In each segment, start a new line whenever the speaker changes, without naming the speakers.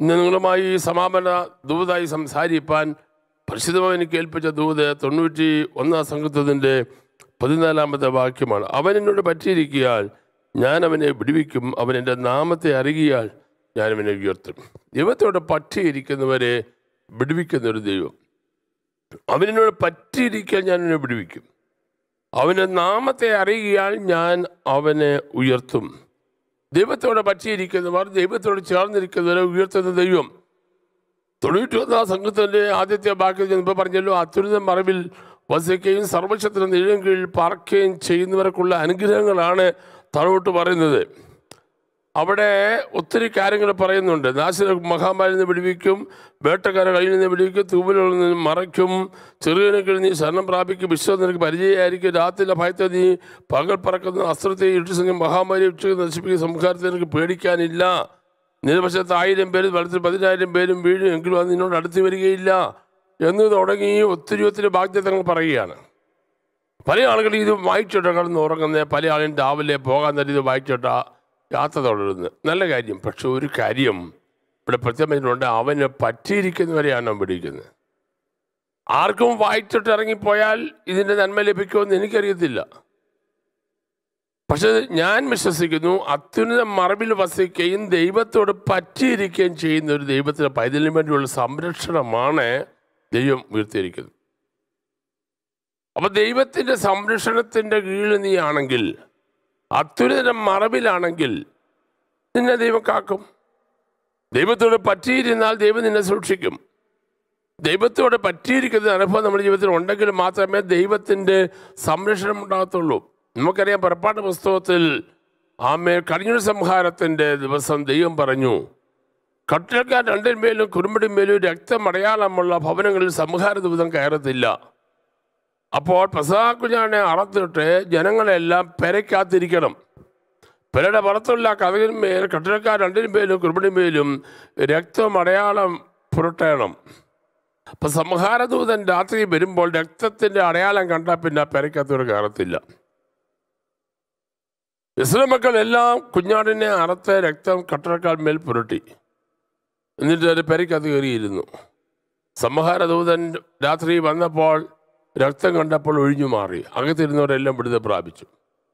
ഇന്ന് നിങ്ങളുമായി ഈ സമാപന ദൂതായി സംസാരിപ്പാൻ പരിശുദ്ധമായി എനിക്ക് ഏൽപ്പിച്ച ദൂത് തൊണ്ണൂറ്റി ഒന്നാം സംഘത്തിൻ്റെ പതിനാലാമത്തെ വാക്യമാണ് അവൻ എന്നോട് പറ്റിയിരിക്കിയാൽ ഞാൻ അവനെ വിടുവിക്കും അവൻ എൻ്റെ നാമത്തെ അറിയിയാൽ ഞാൻ അവനെ ഉയർത്തും ദൈവത്തോട് പറ്റിയിരിക്കുന്നവരെ വിടുവിക്കുന്ന ഒരു ദൈവം അവനോട് പറ്റിയിരിക്കാൻ ഞാൻ അവനെ വിടുവിക്കും അവൻ്റെ നാമത്തെ അറിയിയാൽ ഞാൻ അവനെ ഉയർത്തും ദൈവത്തോട് പറ്റിയിരിക്കുന്നവർ ദൈവത്തോട് ചേർന്നിരിക്കുന്നവരെ ഉയർത്തുന്ന ദൈവം തൊണ്ണൂറ്റി ഒന്നാം സംഘത്തിൻ്റെ ആദ്യത്തെ വാക്യത്തിൽ മുമ്പ് പറഞ്ഞല്ലോ അത്യുന്നത മറവിൽ വസിക്കുകയും സർവശത്തിന് നിഴലും കീഴിൽ പാർക്കുകയും ചെയ്യുന്നവർക്കുള്ള അനുഗ്രഹങ്ങളാണ് താഴോട്ട് പറയുന്നത് അവിടെ ഒത്തിരി കാര്യങ്ങൾ പറയുന്നുണ്ട് നാശന മഹാമാരിൽ നിന്ന് വിടുവിക്കും വേട്ടക്കാരെ കയ്യിൽ നിന്ന് വിടുവിക്കും തൂവലുകളിൽ നിന്ന് മറയ്ക്കും ചെറുകിനക്കിൽ നീ ശരണം പ്രാപിക്കും വിശ്വാസം നിനക്ക് പരിചയമായിരിക്കും രാത്രിയിലെ ഭയത്തെ നീ പകൽ പറക്കുന്ന അസ്ത്രത്തെ ഇട്ടുസംഘം മഹാമാരി ഉച്ചയ്ക്ക് നശിപ്പിക്കുന്ന സംസ്കാരത്തെ നിനക്ക് പേടിക്കാനില്ല നിരപക്ഷത്ത് ആയിരം പേര് വലത്തിൽ പതിനായിരം പേരും വീഴും എങ്കിലും അത് നിന്നോട് അടുത്ത് വരികയില്ല എന്ന് തുടങ്ങി ഒത്തിരി ഒത്തിരി ബാധ്യതകൾ പറയുകയാണ് പല ആളുകൾ ഇത് വായിച്ചിട്ട കിടന്ന് ഉറങ്ങുന്നത് പല ആളും രാവിലെ പോകാൻ നേരം ഇത് വായിച്ചിട്ട യാത്ര തുടരുന്നത് നല്ല കാര്യം പക്ഷെ ഒരു കാര്യം ഇവിടെ പ്രത്യേകമായിട്ടുണ്ട് അവന് പറ്റിയിരിക്കുന്നവരെയാണ് അവൻ പിടിക്കുന്നത് ആർക്കും വായിച്ചിട്ട് ഇറങ്ങിപ്പോയാൽ ഇതിൻ്റെ നന്മ ലഭിക്കുമെന്ന് എനിക്കറിയത്തില്ല പക്ഷെ ഞാൻ വിശ്വസിക്കുന്നു അത്യുന്നത മറവിൽ വസിക്കുകയും ദൈവത്തോട് പറ്റിയിരിക്കുകയും ചെയ്യുന്ന ഒരു ദൈവത്തിൻ്റെ പൈതലിന് വേണ്ടിയുള്ള സംരക്ഷണമാണ് ദൈവം ഉയർത്തിയിരിക്കുന്നത് അപ്പൊ ദൈവത്തിന്റെ സംരക്ഷണത്തിന്റെ കീഴിൽ നീ ആണെങ്കിൽ അത്യുന്നത മറവിലാണെങ്കിൽ നിന്നെ ദൈവം കാക്കും ദൈവത്തോട് പറ്റിയിരുന്നാൽ ദൈവം നിന്നെ സൂക്ഷിക്കും ദൈവത്തോട് പറ്റിയിരിക്കുന്ന അനുഭവം നമ്മുടെ ജീവിതത്തിൽ ഉണ്ടെങ്കിൽ മാത്രമേ ദൈവത്തിൻ്റെ സംരക്ഷണം ഉണ്ടാകത്തുള്ളൂ നമുക്കറിയാം പുറപ്പാട് പുസ്തകത്തിൽ ആമേ കടിഞ്ഞൂർ സംഹാരത്തിൻ്റെ ദിവസം ദൈവം പറഞ്ഞു കട്ടിലക്കാർ രണ്ടിന്മേലും കുറുമ്പടിന്മേലും രക്തമടയാളമുള്ള ഭവനങ്ങളിൽ സംഹാര ദിവസം കയറത്തില്ല അപ്പോൾ പ്രസാക്കുഞ്ഞാനെ അറത്തിട്ട് ജനങ്ങളെല്ലാം പെരയ്ക്കാത്തിരിക്കണം പെരയുടെ പുറത്തുള്ള കഥകിന്മേൽ കട്ടിലക്കാർ രണ്ടിന്മേലും കുറുമ്പടിന്മേലും രക്തമടയാളം പുരട്ടണം അപ്പൊ സംഹാരദൂതൻ രാത്രി വരുമ്പോൾ രക്തത്തിന്റെ അടയാളം കണ്ടാൽ പിന്നെ പെരയ്ക്കകത്തോട് കയറത്തില്ല ഇസ്ലാം മക്കൾ എല്ലാം കുഞ്ഞാടിനെ അറുത്ത് രക്തം കട്ടറക്കാൽ മേൽ പുരട്ടി എന്നിട്ട് ഒരു പെരയ്ക്കകത്ത് കയറിയിരുന്നു സംഹാരദൂതൻ രാത്രി വന്നപ്പോൾ രക്തം കണ്ടപ്പോൾ ഒഴിഞ്ഞു മാറി അകത്തിരുന്നവരെല്ലാം വിടുതൽ പ്രാപിച്ചു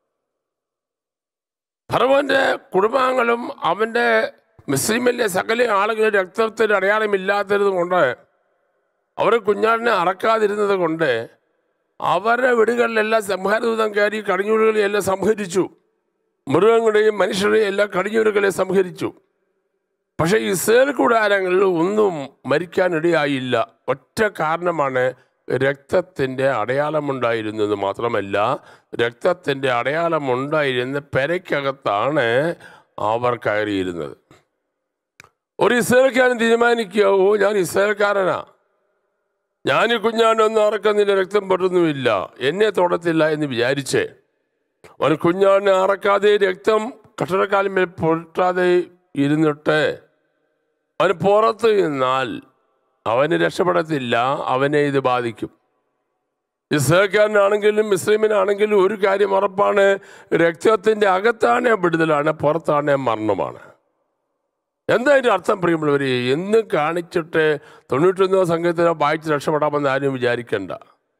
ഫറവന്റെ കുടുംബാംഗങ്ങളും അവന്റെ മുസ്ലിമിലെ സകല ആളുകളും രക്തത്തിന് അടയാളമില്ലാത്തത് കൊണ്ട് അവർ കുഞ്ഞാടിനെ അറക്കാതിരുന്നത് കൊണ്ട് അവരുടെ വീടുകളിലെല്ലാം സംഹാരദൂതം കയറി കടിഞ്ഞൂടുകളെയെല്ലാം സംഹരിച്ചു മൃഗങ്ങളെയും മനുഷ്യരെയും എല്ലാം കടിഞ്ഞൂരുകളെ സംഹരിച്ചു പക്ഷേ ഇസ്രയേൽ കൂടാരങ്ങളിൽ ഒന്നും മരിക്കാനിടയായില്ല ഒറ്റ കാരണമാണ് രക്തത്തിൻ്റെ അടയാളമുണ്ടായിരുന്നത് മാത്രമല്ല രക്തത്തിൻ്റെ അടയാളമുണ്ടായിരുന്ന പെരയ്ക്കകത്താണ് അവർ കയറിയിരുന്നത് ഒരു ഇസ്രയേൽക്കാരൻ തീരുമാനിക്കുക ഓ ഞാൻ ഇസ്രയേൽക്കാരനാ ഞാൻ ഈ കുഞ്ഞാണ്ടൊന്നും അറക്കുന്നില്ല രക്തം പെടുന്നുമില്ല എന്നെ തൊടത്തില്ല എന്ന് വിചാരിച്ചേ അവൻ കുഞ്ഞാടിനെ അറക്കാതെ രക്തം കട്ടടക്കാലിന്മേൽ പൊട്ടാതെ ഇരുന്നിട്ട് അവന് പുറത്ത് നിന്നാൽ അവന് രക്ഷപ്പെടത്തില്ല അവനെ ഇത് ബാധിക്കും ഇസ്രയേൽക്കാരനാണെങ്കിലും മുസ്ലിമിനാണെങ്കിലും ഒരു കാര്യം ഉറപ്പാണ് രക്തത്തിന്റെ അകത്താണേ വിടുതലാണ് പുറത്താണേ മരണമാണ് എന്താ അതിന്റെ അർത്ഥം പ്രിയമുള്ളവര് എന്ന് കാണിച്ചിട്ട് തൊണ്ണൂറ്റൊന്നോ സംഘത്തിനെ വായിച്ച് രക്ഷപ്പെടാമെന്ന് ആരും വിചാരിക്കണ്ട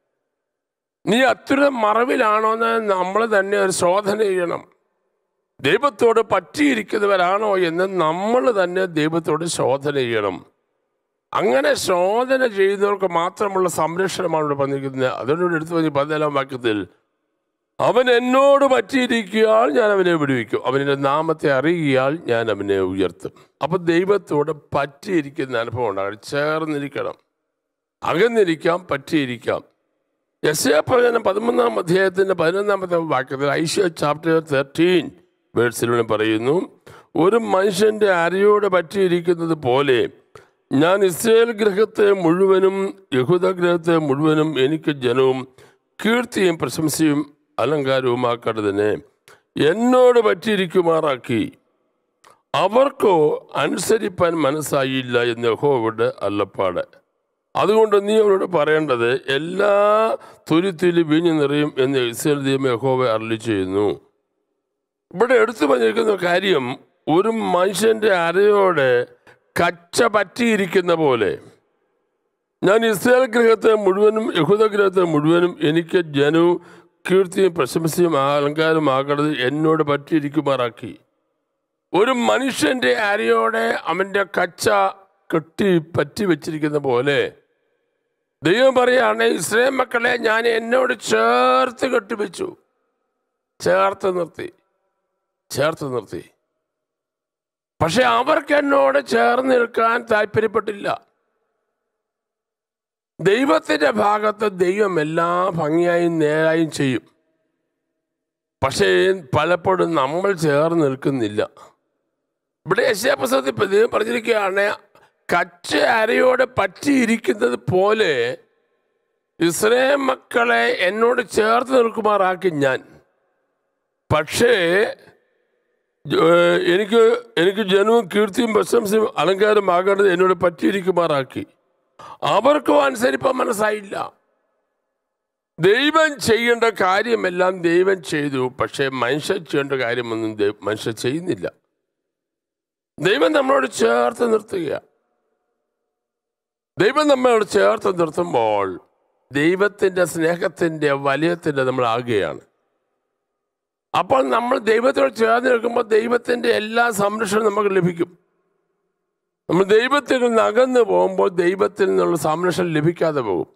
നീ അത്യുന്ന മറവിലാണോ എന്ന് നമ്മൾ തന്നെ ഒരു ശോധന ചെയ്യണം ദൈവത്തോട് പറ്റിയിരിക്കുന്നവരാണോ എന്ന് നമ്മൾ തന്നെ ദൈവത്തോട് ശോധന ചെയ്യണം അങ്ങനെ ശോധന ചെയ്യുന്നവർക്ക് മാത്രമുള്ള സംരക്ഷണമാണ് ഇവിടെ പറഞ്ഞിരിക്കുന്നത് അതുകൊണ്ട് എടുത്തു പറഞ്ഞ പതിനാലാം വാക്യത്തിൽ അവൻ എന്നോട് പറ്റിയിരിക്കിയാൽ ഞാൻ അവനെ വിടുവിക്കും അവൻ്റെ നാമത്തെ അറിയിയാൽ ഞാൻ അവനെ ഉയർത്തും അപ്പൊ ദൈവത്തോട് പറ്റിയിരിക്കുന്ന അനുഭവം ഉണ്ടാകണം ചേർന്നിരിക്കണം അകന്നിരിക്കാം പറ്റിയിരിക്കാം യശയ പ്രവചനം പതിമൂന്നാം അധ്യായത്തിന്റെ പതിനൊന്നാമത്തെ വാക്യത്തിൽ ഐഷ്യ ചാപ്റ്റർ തേർട്ടീൻ വേഴ്സിലൂടെ പറയുന്നു ഒരു മനുഷ്യന്റെ അരയോട് പറ്റിയിരിക്കുന്നത് പോലെ ഞാൻ ഇസ്രയേൽ ഗ്രഹത്തെ മുഴുവനും യഹൂദ ഗ്രഹത്തെ മുഴുവനും എനിക്ക് ജനവും കീർത്തിയും പ്രശംസയും അലങ്കാരവുമാക്കേണ്ടതിനെ എന്നോട് പറ്റിയിരിക്കുമാറാക്കി അവർക്കോ അനുസരിപ്പാൻ മനസ്സായില്ല എന്ന് യഹോവയുടെ അല്ലപ്പാട് അതുകൊണ്ട് നീ അവരോട് പറയേണ്ടത് എല്ലാ തുരുത്തിലും വീഞ്ഞു നിറയും എന്ന് ഇസ്രയേൽ ദൈവം യഹോവ അരളി ചെയ്യുന്നു ഇവിടെ എടുത്തു പറഞ്ഞിരിക്കുന്ന കാര്യം ഒരു മനുഷ്യന്റെ അരയോട് കച്ച പറ്റിയിരിക്കുന്ന പോലെ ഞാൻ ഇസ്രായേൽ ഗ്രഹത്തെ മുഴുവനും യഹൂദ ഗ്രഹത്തെ മുഴുവനും എനിക്ക് ജനവും കീർത്തിയും പ്രശംസയും അലങ്കാരമാകണത് എന്നോട് പറ്റിയിരിക്കുമാറാക്കി ഒരു മനുഷ്യന്റെ അരയോടെ അവന്റെ കച്ച കെട്ടി പറ്റി വെച്ചിരിക്കുന്ന പോലെ ദൈവം പറയാണ് ഇസ്രായേൽ മക്കളെ ഞാൻ എന്നോട് ചേർത്ത് കെട്ടിവെച്ചു ചേർത്ത് നിർത്തി ചേർത്ത് നിർത്തി പക്ഷെ അവർക്ക് എന്നോട് ചേർന്ന് നിൽക്കാൻ താല്പര്യപ്പെട്ടില്ല ദൈവത്തിന്റെ ഭാഗത്ത് ദൈവം എല്ലാം ഭംഗിയായും നേരായും ചെയ്യും പക്ഷേ പലപ്പോഴും നമ്മൾ ചേർന്ന് നിൽക്കുന്നില്ല ഇവിടെ യശാപുസ്തകത്തിൽ ദൈവം പറഞ്ഞിരിക്കുകയാണ് കച്ച അരയോടെ പറ്റിയിരിക്കുന്നത് പോലെ ഇസ്രയേൽ മക്കളെ എന്നോട് ചേർത്ത് നിൽക്കുമാറാക്കി ഞാൻ പക്ഷേ ഏഹ്, എനിക്ക് എനിക്ക് ജനവും കീർത്തിയും പ്രശംസയും അലങ്കാരമാകേണ്ടത് എന്നോട് പറ്റിയിരിക്കുമാറാക്കി അവർക്കും അനുസരിപ്പാൻ മനസ്സായില്ല ദൈവം ചെയ്യേണ്ട കാര്യമെല്ലാം ദൈവം ചെയ്തു പക്ഷേ മനുഷ്യൻ ചെയ്യേണ്ട കാര്യമൊന്നും ദൈവ- മനുഷ്യൻ ചെയ്യുന്നില്ല ദൈവം നമ്മളോട് ചേർത്ത് നിർത്തുക ദൈവം നമ്മളോട് ചേർത്ത് നിർത്തുമ്പോൾ ദൈവത്തിൻ്റെ സ്നേഹത്തിൻ്റെ വലയത്തിൻ്റെ നമ്മളാകുകയാണ് അപ്പോൾ നമ്മൾ ദൈവത്തോട് ചേർന്ന് നിൽക്കുമ്പോൾ ദൈവത്തിൻ്റെ എല്ലാ സംരക്ഷണവും നമുക്ക് ലഭിക്കും നമ്മൾ ദൈവത്തിൽ നിന്ന് അകന്നു പോകുമ്പോൾ ദൈവത്തിൽ നിന്നുള്ള സംരക്ഷണം ലഭിക്കാതെ പോകും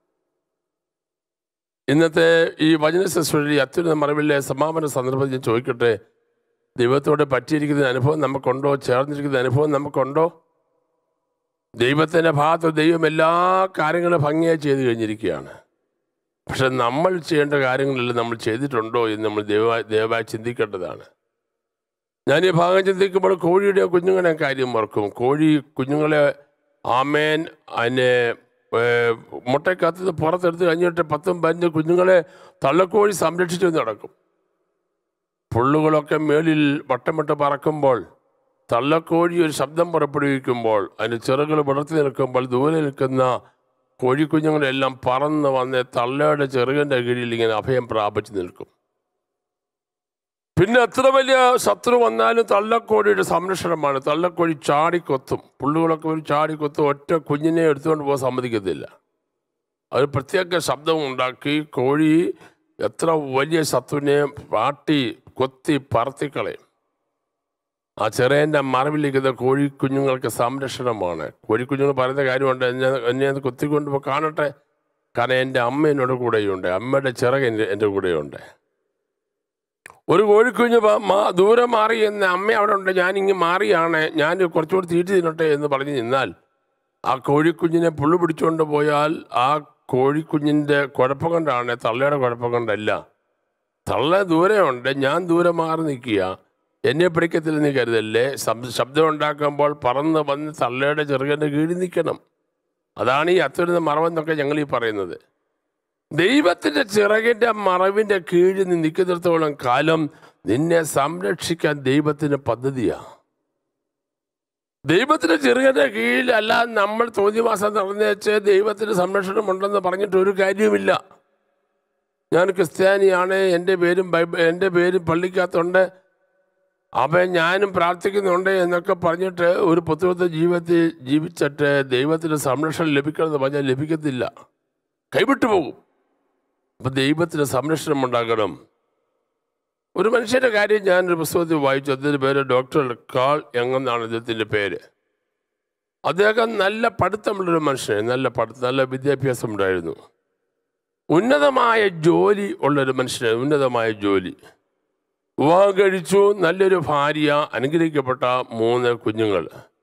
ഇന്നത്തെ ഈ വചന ശുശ്രൂഷ അത്യുന്ന മറവിലെ സമാപന സന്ദർഭത്തിൽ ഞാൻ ചോദിക്കട്ടെ ദൈവത്തോട് പറ്റിയിരിക്കുന്ന അനുഭവം നമുക്കുണ്ടോ ചേർന്നിരിക്കുന്ന അനുഭവം നമുക്കുണ്ടോ ദൈവത്തിൻ്റെ ഭാഗത്ത് ദൈവം എല്ലാ കാര്യങ്ങളും ഭംഗിയായി ചെയ്തു കഴിഞ്ഞിരിക്കുകയാണ് പക്ഷെ നമ്മൾ ചെയ്യേണ്ട കാര്യങ്ങളെല്ലാം നമ്മൾ ചെയ്തിട്ടുണ്ടോ എന്ന് നമ്മൾ ദയവായി ദയവായി ചിന്തിക്കേണ്ടതാണ് ഞാൻ ഈ ഭാഗം ചിന്തിക്കുമ്പോൾ കോഴിയുടെ കുഞ്ഞുങ്ങളെ കാര്യം ഓർക്കും കോഴി കുഞ്ഞുങ്ങളെ ആമേൻ അതിനെ ഏർ, മുട്ടക്കകത്ത് പുറത്തെടുത്ത് കഴിഞ്ഞിട്ട് പത്തും പതിനഞ്ച് കുഞ്ഞുങ്ങളെ തള്ളക്കോഴി സംരക്ഷിച്ചു നടക്കും പുള്ളുകളൊക്കെ മേളിൽ വട്ടമിട്ട് പറക്കുമ്പോൾ തള്ളക്കോഴി ഒരു ശബ്ദം പുറപ്പെടുവിക്കുമ്പോൾ അതിന് ചിറകുകൾ വിടർത്തി നിൽക്കുമ്പോൾ ദൂരെ നിൽക്കുന്ന കോഴിക്കുഞ്ഞുങ്ങളെല്ലാം പറന്ന് വന്ന് തള്ളയുടെ ചെറുകൻ്റെ കീഴിൽ ഇങ്ങനെ അഭയം പ്രാപിച്ചു നിൽക്കും പിന്നെ എത്ര വലിയ ശത്രു വന്നാലും തള്ളക്കോഴിയുടെ സംരക്ഷണമാണ് തള്ളക്കോഴി ചാടിക്കൊത്തും പുള്ളുകളൊക്കെ ഒരു ചാടിക്കൊത്തും ഒറ്റ കുഞ്ഞിനെ എടുത്തുകൊണ്ട് പോകാൻ സമ്മതിക്കത്തില്ല അത് പ്രത്യേക ശബ്ദം ഉണ്ടാക്കി കോഴി എത്ര വലിയ ശത്രുവിനെ പാട്ടി കൊത്തി പറത്തിക്കളയും ആ ചെറിയൻ്റെ മറവിലിരിക്കുന്ന കോഴി കുഞ്ഞുങ്ങൾക്ക് സംരക്ഷണമാണ് കോഴി കുഞ്ഞുങ്ങൾ പറയുന്ന കാര്യമുണ്ട് എന്നെ എന്നെ അത് കൊത്തിക്കൊണ്ട് പോ കാണട്ടെ കാരണം എൻ്റെ അമ്മ എന്നോട് കൂടെയുണ്ട് അമ്മയുടെ ചിറക് എൻ്റെ എൻ്റെ കൂടെയുണ്ട് ഒരു കോഴിക്കുഞ്ഞ് പ- മാ- ദൂരെ മാറി എന്ന് അമ്മ അവിടെ ഉണ്ട് ഞാനിങ്ങ് മാറിയാണ് ഞാൻ കുറച്ചുകൂടി തീറ്റി തിന്നട്ടെ എന്ന് പറഞ്ഞ് നിന്നാൽ ആ കോഴിക്കുഞ്ഞിനെ പുള്ളു പിടിച്ചുകൊണ്ട് പോയാൽ ആ കോഴിക്കുഞ്ഞിൻ്റെ കുഴപ്പം കൊണ്ടാണ് തള്ളയുടെ കുഴപ്പം കൊണ്ടല്ല തള്ള ദൂരെയുണ്ട് ഞാൻ ദൂരെ മാറി നിൽക്കുക എന്നെ പിടിക്കത്തില്ല നീ കരുതല്ലേ ശബ്ദ ശബ്ദം ഉണ്ടാക്കുമ്പോൾ പറന്ന് വന്ന് തള്ളയുടെ ചെറുകൻ്റെ കീഴിൽ നിൽക്കണം അതാണ് ഈ അത്തുരുന്ന മറവെന്നൊക്കെ ഞങ്ങൾ ഈ പറയുന്നത് ദൈവത്തിൻ്റെ ചിറകിൻ്റെ മറവിൻ്റെ കീഴിൽ നീ നിൽക്കുന്നിടത്തോളം കാലം നിന്നെ സംരക്ഷിക്കാൻ ദൈവത്തിന് പദ്ധതിയാണ് ദൈവത്തിന്റെ ചെറുകന്റെ കീഴിൽ അല്ലാതെ നമ്മൾ തോന്നിവാസം നടന്നേച്ച് ദൈവത്തിന് സംരക്ഷണം ഉണ്ടെന്ന് പറഞ്ഞിട്ട് ഒരു കാര്യവുമില്ല ഞാൻ ക്രിസ്ത്യാനിയാണ് എൻ്റെ പേരും ബൈബിൾ എൻ്റെ പേരും പള്ളിക്കകത്തുണ്ട് അപ്പം ഞാനും പ്രാർത്ഥിക്കുന്നുണ്ട് എന്നൊക്കെ പറഞ്ഞിട്ട് ഒരു പുത്രത്തെ ജീവിതത്തിൽ ജീവിച്ചിട്ട് ദൈവത്തിന് സംരക്ഷണം ലഭിക്കണമെന്ന് പറഞ്ഞാൽ ലഭിക്കത്തില്ല കൈവിട്ടു പോകും അപ്പം ദൈവത്തിന് സംരക്ഷണം ഉണ്ടാകണം ഒരു മനുഷ്യൻ്റെ കാര്യം ഞാൻ ഒരു പുസ്തകത്തിൽ വായിച്ചു അതിൻ്റെ പേര് ഡോക്ടർ കാൾ യങ് എന്നാണ് അദ്ദേഹത്തിൻ്റെ പേര് അദ്ദേഹം നല്ല പഠിത്തമുള്ളൊരു മനുഷ്യൻ നല്ല പഠിത്തം നല്ല വിദ്യാഭ്യാസം ഉണ്ടായിരുന്നു ഉന്നതമായ ജോലി ഉള്ളൊരു മനുഷ്യൻ ഉന്നതമായ ജോലി വിവാഹം കഴിച്ചു നല്ലൊരു ഭാര്യ അനുഗ്രഹിക്കപ്പെട്ട മൂന്ന് കുഞ്ഞുങ്ങൾ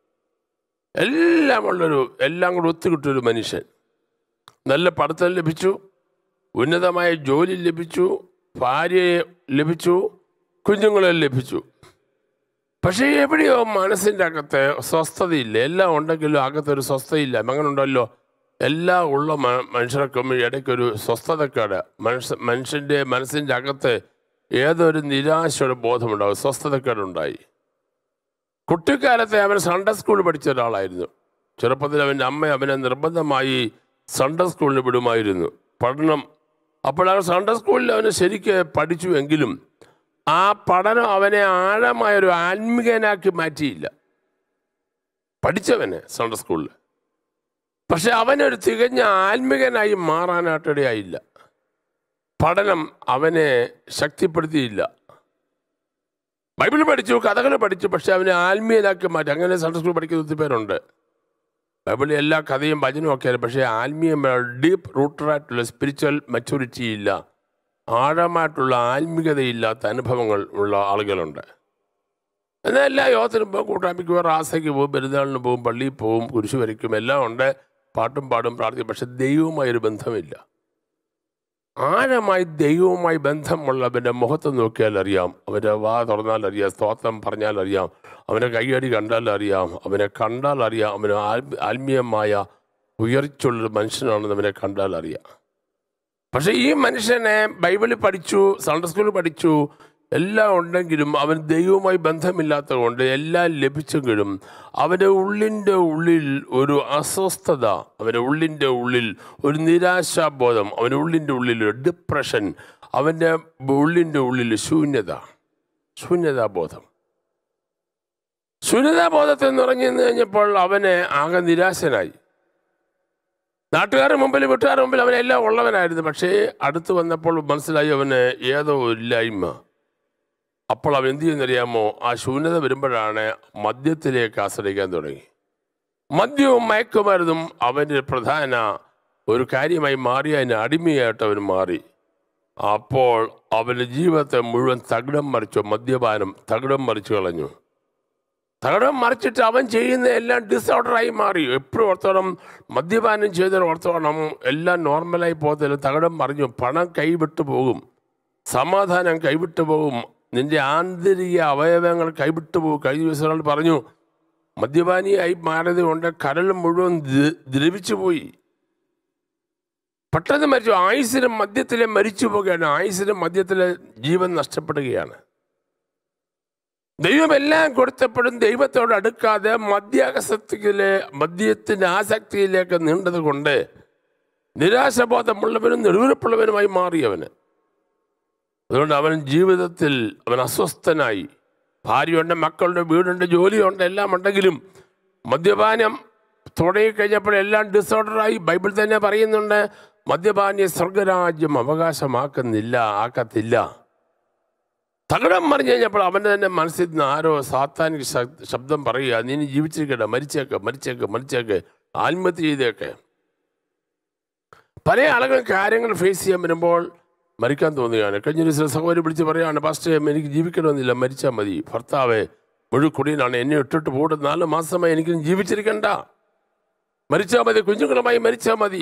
എല്ലാം ഉള്ളൊരു എല്ലാം കൂടെ ഒത്തുകിട്ടൊരു മനുഷ്യൻ നല്ല പഠിത്തം ലഭിച്ചു ഉന്നതമായ ജോലി ലഭിച്ചു ഭാര്യയെ ലഭിച്ചു കുഞ്ഞുങ്ങളെ ലഭിച്ചു പക്ഷേ എവിടെയോ മനസ്സിൻ്റെ അകത്ത് സ്വസ്ഥതയില്ല എല്ലാം ഉണ്ടെങ്കിലും അകത്തൊരു സ്വസ്ഥതയില്ല അങ്ങനെ ഉണ്ടല്ലോ എല്ലാം ഉള്ള മ- മനുഷ്യർക്കും ഇടയ്ക്കൊരു സ്വസ്ഥതക്കേട് മനുഷ്യ മനുഷ്യൻ്റെ മനസ്സിൻ്റെ അകത്ത് ഏതൊരു നിരാശയുടെ ബോധമുണ്ടാവും സ്വസ്ഥതക്കേടുണ്ടായി കുട്ടിക്കാലത്തെ അവൻ സൺഡേ സ്കൂളിൽ പഠിച്ച ഒരാളായിരുന്നു ചെറുപ്പത്തിൽ അവൻ്റെ അമ്മ അവനെ നിർബന്ധമായി സൺഡേ സ്കൂളിൽ വിടുമായിരുന്നു പഠനം അപ്പോൾ ആ സൺഡേ സ്കൂളിൽ അവന് ശരിക്ക് പഠിച്ചു എങ്കിലും ആ പഠനം അവനെ ആഴമായൊരു ആത്മീകനാക്കി മാറ്റിയില്ല പഠിച്ചവന് സൺഡേ സ്കൂളിൽ പക്ഷെ അവനൊരു തികഞ്ഞ ആത്മികനായി മാറാനായിട്ടിടയായില്ല പഠനം അവനെ ശക്തിപ്പെടുത്തിയില്ല ബൈബിൾ പഠിച്ചു കഥകൾ പഠിച്ചു പക്ഷെ അവനെ ആത്മീയനാക്കി മാറ്റി അങ്ങനെ സൺഡേ സ്കൂൾ പഠിക്കുന്ന ഒത്തിരി പേരുണ്ട് ബൈബിളിൽ എല്ലാ കഥയും ഭജനും ഒക്കെ ആണ് പക്ഷേ ആത്മീയ ഡീപ്പ് റൂട്ടറായിട്ടുള്ള സ്പിരിച്വൽ മെച്ചൂരിറ്റി ഇല്ല ആഴമായിട്ടുള്ള ആത്മീയതയില്ലാത്ത അനുഭവങ്ങൾ ഉള്ള ആളുകളുണ്ട് എന്നാൽ എല്ലാ യോഗത്തിനും പോകും കൂട്ടായ്മയ്ക്ക് പോകും റാസയ്ക്ക് പോകും പെരുന്നാളിന് പോകും പള്ളിയിൽ പോകും കുരിശ് വരയ്ക്കും എല്ലാം ഉണ്ട് പാട്ടും പാടും പ്രാർത്ഥിക്കും പക്ഷെ ദൈവവുമായൊരു ബന്ധമില്ല ആഴമായി ദൈവവുമായി ബന്ധമുള്ളവൻ്റെ മുഖത്ത് നോക്കിയാൽ അറിയാം അവൻ്റെ വാ തുറന്നാൽ അറിയാം സ്തോത്രം പറഞ്ഞാൽ അറിയാം അവൻ്റെ കൈയടി കണ്ടാൽ അറിയാം അവനെ കണ്ടാൽ അറിയാം അവന് ആത്മ- ആത്മീയമായ ഉയർച്ചുള്ളൊരു മനുഷ്യനാണെന്ന് അവനെ കണ്ടാൽ അറിയാം പക്ഷെ ഈ മനുഷ്യനെ ബൈബിളിൽ പഠിച്ചു സൺഡേ സ്കൂളിൽ പഠിച്ചു എല്ലാം ഉണ്ടെങ്കിലും അവൻ ദൈവവുമായി ബന്ധമില്ലാത്ത കൊണ്ട് എല്ലാം ലഭിച്ചെങ്കിലും അവൻ്റെ ഉള്ളിൻ്റെ ഉള്ളിൽ ഒരു അസ്വസ്ഥത അവൻ്റെ ഉള്ളിൻ്റെ ഉള്ളിൽ ഒരു നിരാശാബോധം അവൻ്റെ ഉള്ളിൻ്റെ ഉള്ളിൽ ഒരു ഡിപ്രഷൻ അവൻ്റെ ഉള്ളിൻ്റെ ഉള്ളിൽ ശൂന്യത ശൂന്യതാബോധം ശൂന്യതാബോധത്തിൽ നിറഞ്ഞു കഴിഞ്ഞപ്പോൾ അവനെ ആകെ നിരാശനായി നാട്ടുകാരുടെ മുമ്പിൽ വീട്ടുകാരുടെ മുമ്പിൽ അവനെല്ലാം ഉള്ളവനായിരുന്നു പക്ഷേ അടുത്ത് വന്നപ്പോൾ മനസ്സിലായി അവന് ഏതോ ഒരു ഇല്ലായ്മ അപ്പോൾ അവൻ എന്ത് ചെയ്യുന്നറിയാമോ ആ ശൂന്യത വരുമ്പോഴാണ് മദ്യത്തിലേക്ക് ആശ്രയിക്കാൻ തുടങ്ങി മദ്യവും മയക്കുമരുന്നും അവൻ്റെ പ്രധാന ഒരു കാര്യമായി മാറി അതിന് അടിമയായിട്ട് അവൻ മാറി അപ്പോൾ അവൻ്റെ ജീവിതത്തെ മുഴുവൻ തകിടം മറിച്ചു മദ്യപാനം തകിടം മറിച്ചു കളഞ്ഞു തകിടം മറിച്ചിട്ട് അവൻ ചെയ്യുന്ന എല്ലാം ഡിസോർഡറായി മാറി എപ്പോഴും ഓർത്തോണം മദ്യപാനം ചെയ്ത ഓർത്തോണം എല്ലാം നോർമലായി പോകത്തില്ല തകിടം മറിഞ്ഞു പണം കൈവിട്ടു പോകും സമാധാനം കൈവിട്ടു പോകും നിന്റെ ആന്തരിക അവയവങ്ങൾ കൈവിട്ടു പോകും കഴിഞ്ഞ ദിവസം ഒരാൾ പറഞ്ഞു മദ്യപാനിയായി മാറിയത് കൊണ്ട് കരൾ മുഴുവൻ ദ്ര- ദ്രവിച്ചു പോയി പെട്ടെന്ന് മരിച്ചു ആയുസിന് മദ്യത്തിലെ മരിച്ചു പോകുകയാണ് ആയുസിന് മദ്യത്തിലെ ജീവൻ നഷ്ടപ്പെടുകയാണ് ദൈവം എല്ലാം കൊടുത്തപ്പോഴും ദൈവത്തോട് അടുക്കാതെ മദ്യാസക്തിയിലെ മദ്യത്തിൻ്റെ ആസക്തിയിലേക്ക് നീണ്ടത് കൊണ്ട് നിരാശബോധമുള്ളവനും നെടുവിറപ്പുള്ളവനുമായി മാറിയവന് അതുകൊണ്ട് അവൻ ജീവിതത്തിൽ അവൻ അസ്വസ്ഥനായി ഭാര്യയുണ്ട് മക്കളുണ്ട് വീടുണ്ട് ജോലിയുണ്ട് എല്ലാം ഉണ്ടെങ്കിലും മദ്യപാനം തുടങ്ങി കഴിഞ്ഞപ്പോൾ എല്ലാം ഡിസോർഡറായി ബൈബിൾ തന്നെ പറയുന്നുണ്ട് മദ്യപാനിയെ സ്വർഗരാജ്യം അവകാശമാക്കുന്നില്ല ആക്കത്തില്ല തകടം മറിഞ്ഞു കഴിഞ്ഞപ്പോൾ അവൻ്റെ തന്നെ മനസ്സിൽ നിന്ന് ആരോ സാത്താനിക ശ- ശബ്ദം പറയുക നീ ഇനി ജീവിച്ചിരിക്കട്ടെ മരിച്ചേക്ക് മരിച്ചേക്ക് മരിച്ചേക്ക് ആത്മഹത്യ ചെയ്തേക്ക് പല ആളുകൾ കാര്യങ്ങൾ ഫേസ് ചെയ്യാൻ വരുമ്പോൾ മരിക്കാൻ തോന്നുകയാണ് കഴിഞ്ഞ ദിവസം സഹോദരി വിളിച്ച് പറയുകയാണ് പാസ്റ്റർ എനിക്ക് ജീവിക്കണമെന്നില്ല മരിച്ചാൽ മതി ഭർത്താവെ മുഴുക്കുടിയനാണ് എന്നെ ഇട്ടിട്ട് പോയിട്ട് നാല് മാസമായി എനിക്ക് ജീവിച്ചിരിക്കണ്ട മരിച്ചാൽ മതി കുഞ്ഞുങ്ങളുമായി മരിച്ചാൽ മതി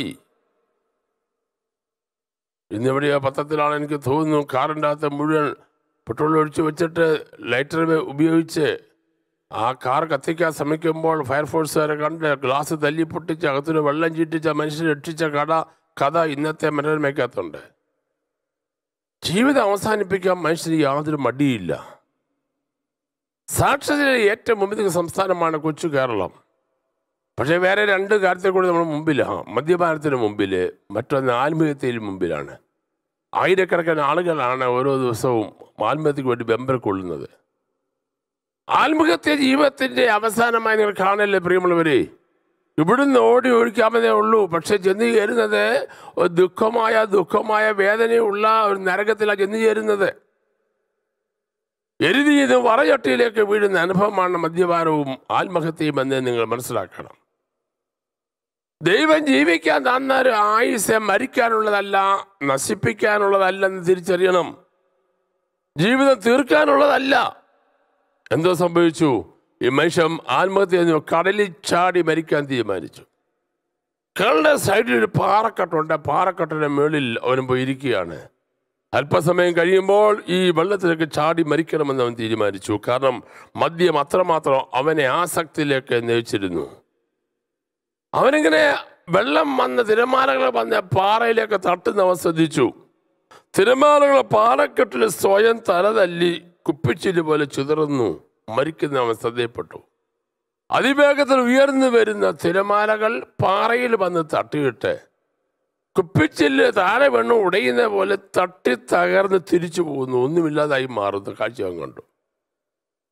ഇന്നിവിടെയോ പത്രത്തിലാണ് എനിക്ക് തോന്നുന്നു കാറിൻ്റെ അകത്ത് മുഴുവൻ പെട്രോൾ ഒഴിച്ച് വെച്ചിട്ട് ലൈറ്റർ ഉപയോഗിച്ച് ആ കാർ കത്തിക്കാൻ ശ്രമിക്കുമ്പോൾ ഫയർഫോഴ്സുകാരെ കണ്ട് ഗ്ലാസ് തല്ലി പൊട്ടിച്ച് അകത്തൊരു വെള്ളം ചീറ്റിച്ച മനുഷ്യരെ രക്ഷിച്ച കഥ കഥ ഇന്നത്തെ മനോരമയ്ക്കകത്തുണ്ട് ജീവിതം അവസാനിപ്പിക്കാൻ മനുഷ്യന് യാതൊരു മടിയില്ല സാക്ഷരതയിലെ ഏറ്റവും മുമ്പിൽ സംസ്ഥാനമാണ് കൊച്ചു കേരളം പക്ഷേ വേറെ രണ്ട് കാര്യത്തിൽ കൂടി നമ്മൾ മുമ്പിലാണ് മദ്യപാനത്തിന് മുമ്പിൽ മറ്റൊന്ന് ആത്മീയതയിൽ മുമ്പിലാണ് ആയിരക്കണക്കിന് ആളുകളാണ് ഓരോ ദിവസവും ആത്മഹത്യക്ക് വേണ്ടി ബെമ്പർ കൊള്ളുന്നത് ആത്മഹത്യ ജീവിതത്തിന്റെ അവസാനമായി നിങ്ങൾ കാണല്ലേ പ്രിയമുള്ളവരെ ഇവിടുന്ന് ഓടി ഒഴിക്കാമെന്നേ ഉള്ളൂ പക്ഷെ ചെന്ന് ചേരുന്നത് ഒരു ദുഃഖമായ ദുഃഖമായ വേദനയുള്ള ഒരു നരകത്തിലാണ് ചെന്ന് ചേരുന്നത് എരുതി ഇത് വറചട്ടിയിലേക്ക് വീഴുന്ന അനുഭവമാണ് മദ്യപാനവും ആത്മഹത്യയും എന്ന് നിങ്ങൾ മനസ്സിലാക്കണം ദൈവം ജീവിക്കാൻ തന്ന ഒരു ആയുസ് മരിക്കാനുള്ളതല്ല നശിപ്പിക്കാനുള്ളതല്ലെന്ന് തിരിച്ചറിയണം ജീവിതം തീർക്കാനുള്ളതല്ല എന്തോ സംഭവിച്ചു ഈ മനുഷ്യൻ ആത്മഹത്യ ചെയ്തു. കടലിൽ ചാടി മരിക്കാൻ തീരുമാനിച്ചു കടലിന്റെ സൈഡിൽ ഒരു പാറക്കെട്ടുണ്ട് പാറക്കെട്ടിന്റെ മുകളിൽ അവൻ പോയി ഇരിക്കുകയാണ് അല്പസമയം കഴിയുമ്പോൾ ഈ വെള്ളത്തിലേക്ക് ചാടി മരിക്കണമെന്ന് അവൻ തീരുമാനിച്ചു കാരണം മദ്യം അത്രമാത്രം അവനെ ആസക്തിയിലേക്ക് നയിച്ചിരുന്നു അവനിങ്ങനെ വെള്ളം വന്ന് തിരമാലകൾ വന്ന് പാറയിലേക്ക് തട്ടുന്ന അവൻ ശ്രദ്ധിച്ചു തിരമാലകൾ പാറക്കെട്ടിൽ സ്വയം തലതല്ലി കുപ്പിച്ചില് പോലെ ചിതറുന്നു മരിക്കുന്ന അവൻ ശ്രദ്ധയപ്പെട്ടു അതിവേഗത്തിൽ ഉയർന്നു വരുന്ന തിരമാലകൾ പാറയിൽ വന്ന് തട്ടിയിട്ട് കുപ്പിച്ചില്ല് താഴെ വീണ് ഉടയുന്ന പോലെ തട്ടി തകർന്ന് തിരിച്ചു പോകുന്നു ഒന്നുമില്ലാതായി മാറുന്ന കാഴ്ച അവൻ കണ്ടു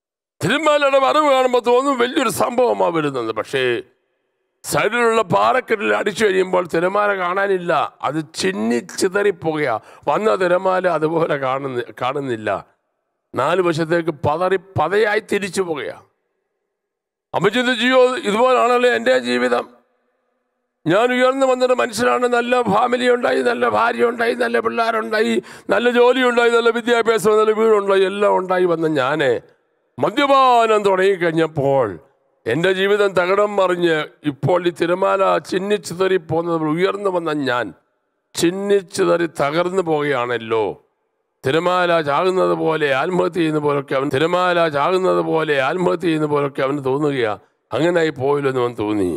തിരുമാലയുടെ വരവ് കാണുമ്പോൾ തോന്നും വലിയൊരു സംഭവമാണ് വരുന്നത് പക്ഷേ സൈഡിലുള്ള പാറക്കെട്ടിൽ അടിച്ചു കഴിയുമ്പോൾ തിരമാല കാണാനില്ല അത് ചിന്നി ചിതറിപ്പോകുക വന്ന തിരമാല അതുപോലെ കാണുന്ന കാണുന്നില്ല നാല് വശത്തേക്ക് പതറി പതയായി തിരിച്ചു പോകുക അപ്പൊ ചിന്തിച്ചിയോ ഇതുപോലാണല്ലോ എൻ്റെ ജീവിതം ഞാൻ ഉയർന്നു വന്നൊരു മനുഷ്യനാണ് നല്ല ഫാമിലി ഉണ്ടായി നല്ല ഭാര്യ ഉണ്ടായി നല്ല പിള്ളേരുണ്ടായി നല്ല ജോലി ഉണ്ടായി നല്ല വിദ്യാഭ്യാസം നല്ല വീടുണ്ടായി എല്ലാം ഉണ്ടായി വന്ന ഞാൻ മദ്യപാനം തുടങ്ങിക്കഴിഞ്ഞപ്പോൾ എൻ്റെ ജീവിതം തകടം മറിഞ്ഞ് ഇപ്പോൾ ഈ തിരമാല ചിന്നിച്ചിതറി പോകുന്നത് ഉയർന്നു വന്ന ഞാൻ ചിന്നിച്ചിതറി തകർന്നു പോവുകയാണല്ലോ തിരമാല ചാകുന്നത് പോലെ ആത്മഹത്യ ചെയ്യുന്ന പോലൊക്കെ അവൻ തിരമാല ചാകുന്നത് പോലെ ആത്മഹത്യ ചെയ്യുന്ന പോലൊക്കെ അവന് തോന്നുകയാ അങ്ങനായി പോയില്ലെന്ന് അവൻ തോന്നി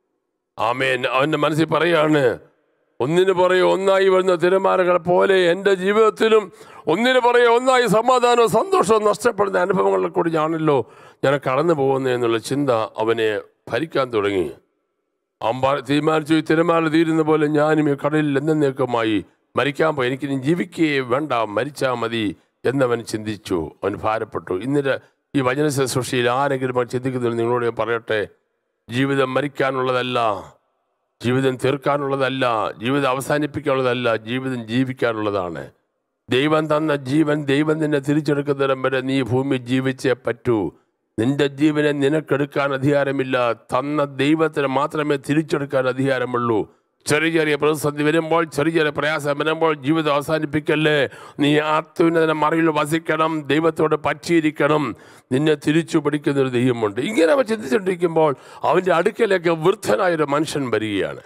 ആമേൻ അവൻ്റെ മനസ്സിൽ പറയാണ് ഒന്നിന് പുറകെ ഒന്നായി വരുന്ന തിരമാലകൾ പോലെ എൻ്റെ ജീവിതത്തിലും ഒന്നിന് പുറകെ ഒന്നായി സമാധാനവും സന്തോഷവും നഷ്ടപ്പെടുന്ന അനുഭവങ്ങളിൽ കൂടി ഞാണല്ലോ ഞാൻ കടന്നു പോകുന്നത് എന്നുള്ള ചിന്ത അവനെ ഭരിക്കാൻ തുടങ്ങി അമ്പാ തീരുമാനിച്ചു ഈ തിരമാല തീരുന്ന പോലെ ഞാനും ഈ കടലിൽ എന്നേക്കുമായി മരിക്കാൻ പോയി എനിക്കിനി ജീവിക്കുകയേ വേണ്ട മരിച്ചാൽ മതി എന്നവൻ ചിന്തിച്ചു അവൻ ഭാരപ്പെട്ടു ഇന്നലെ ഈ വചന ശുശ്രൂഷയിൽ ആരെങ്കിലും അത് ചിന്തിക്കുന്നുണ്ട് നിങ്ങളോട് ഞാൻ പറയട്ടെ ജീവിതം മരിക്കാനുള്ളതല്ല ജീവിതം തീർക്കാനുള്ളതല്ല ജീവിതം അവസാനിപ്പിക്കാനുള്ളതല്ല ജീവിതം ജീവിക്കാനുള്ളതാണ് ദൈവം തന്ന ജീവൻ ദൈവം നിന്നെ തിരിച്ചെടുക്കുന്നിടം വരെ നീ ഭൂമി ജീവിച്ചേ പറ്റൂ നിന്റെ ജീവനെ നിനക്കെടുക്കാൻ അധികാരമില്ല തന്ന ദൈവത്തിന് മാത്രമേ തിരിച്ചെടുക്കാൻ അധികാരമുള്ളൂ ചെറിയ ചെറിയ പ്രതിസന്ധി വരുമ്പോൾ ചെറിയ ചെറിയ പ്രയാസം വരുമ്പോൾ ജീവിതം അവസാനിപ്പിക്കല്ലേ നീ ആത്മവിനെ മറയിൽ വസിക്കണം ദൈവത്തോട് പറ്റിയിരിക്കണം നിന്നെ തിരിച്ചു പിടിക്കുന്ന ഒരു ദൈവമുണ്ട് ഇങ്ങനെ അവൻ ചിന്തിച്ചുകൊണ്ടിരിക്കുമ്പോൾ അവൻ്റെ അടുക്കലേക്ക് വൃദ്ധനായൊരു മനുഷ്യൻ വരികയാണ്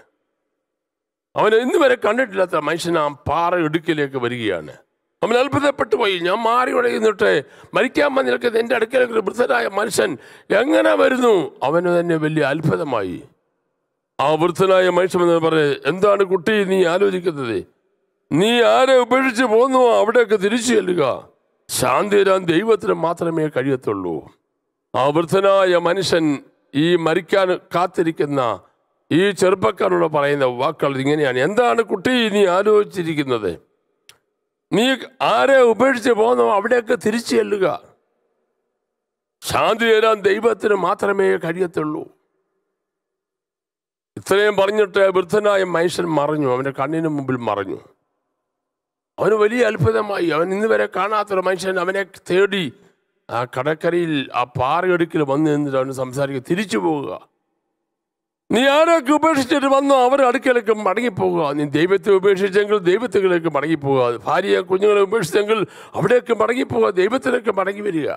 അവൻ ഇന്ന് വരെ കണ്ടിട്ടില്ലാത്ത മനുഷ്യൻ ആ പാറ ഇടുക്കിലേക്ക് വരികയാണ് അവൻ അത്ഭുതപ്പെട്ടു പോയി ഞാൻ മാറി നിന്നിട്ട് മരിക്കാൻ വന്ന് നിൽക്കുന്ന എൻ്റെ അടുക്കലേക്ക് ഒരു വൃദ്ധനായ മനുഷ്യൻ എങ്ങനെ വരുന്നു അവന് തന്നെ വലിയ അത്ഭുതമായി ആ വൃദ്ധനായ മനുഷ്യൻ എന്ന് പറഞ്ഞ് എന്താണ് കുട്ടി നീ ആലോചിക്കുന്നത് നീ ആരെ ഉപേക്ഷിച്ച് പോന്നു അവിടേക്ക് തിരിച്ചു ചെല്ലുക ശാന്തി തരാൻ ദൈവത്തിന് മാത്രമേ കഴിയത്തുള്ളൂ ആ വൃദ്ധനായ മനുഷ്യൻ ഈ മരിക്കാൻ കാത്തിരിക്കുന്ന ഈ ചെറുപ്പക്കാരോട് പറയുന്ന വാക്കുകൾ ഇങ്ങനെയാണ് എന്താണ് കുട്ടി നീ ആലോചിച്ചിരിക്കുന്നത് നീ ആരെ ഉപേക്ഷിച്ച് പോന്നോ അവിടേക്ക് തിരിച്ചു ചെല്ലുക ശാന്തി തരാൻ ദൈവത്തിന് മാത്രമേ കഴിയത്തുള്ളൂ ഇത്രയും പറഞ്ഞിട്ട് വൃദ്ധനായ മനുഷ്യൻ മറഞ്ഞു അവൻ്റെ കണ്ണിന് മുമ്പിൽ മറഞ്ഞു അവന് വലിയ അത്ഭുതമായി അവൻ ഇന്ന് വരെ കാണാത്തൊരു മനുഷ്യൻ അവനെ തേടി ആ കടക്കരയിൽ ആ പാറയടുക്കിൽ വന്ന് നിന്നിട്ട് അവന് സംസാരിക്കുക തിരിച്ചു പോവുക നീ ആരൊക്കെ ഉപേക്ഷിച്ചിട്ട് വന്നോ അവരുടെ അടുക്കലേക്ക് മടങ്ങിപ്പോകുക നീ ദൈവത്തെ ഉപേക്ഷിച്ചെങ്കിൽ ദൈവത്തിലേക്ക് മടങ്ങിപ്പോകുക ഭാര്യയെ കുഞ്ഞുങ്ങളെ ഉപേക്ഷിച്ചെങ്കിൽ അവിടേക്ക് മടങ്ങിപ്പോകുക ദൈവത്തിലേക്ക് മടങ്ങി വരിക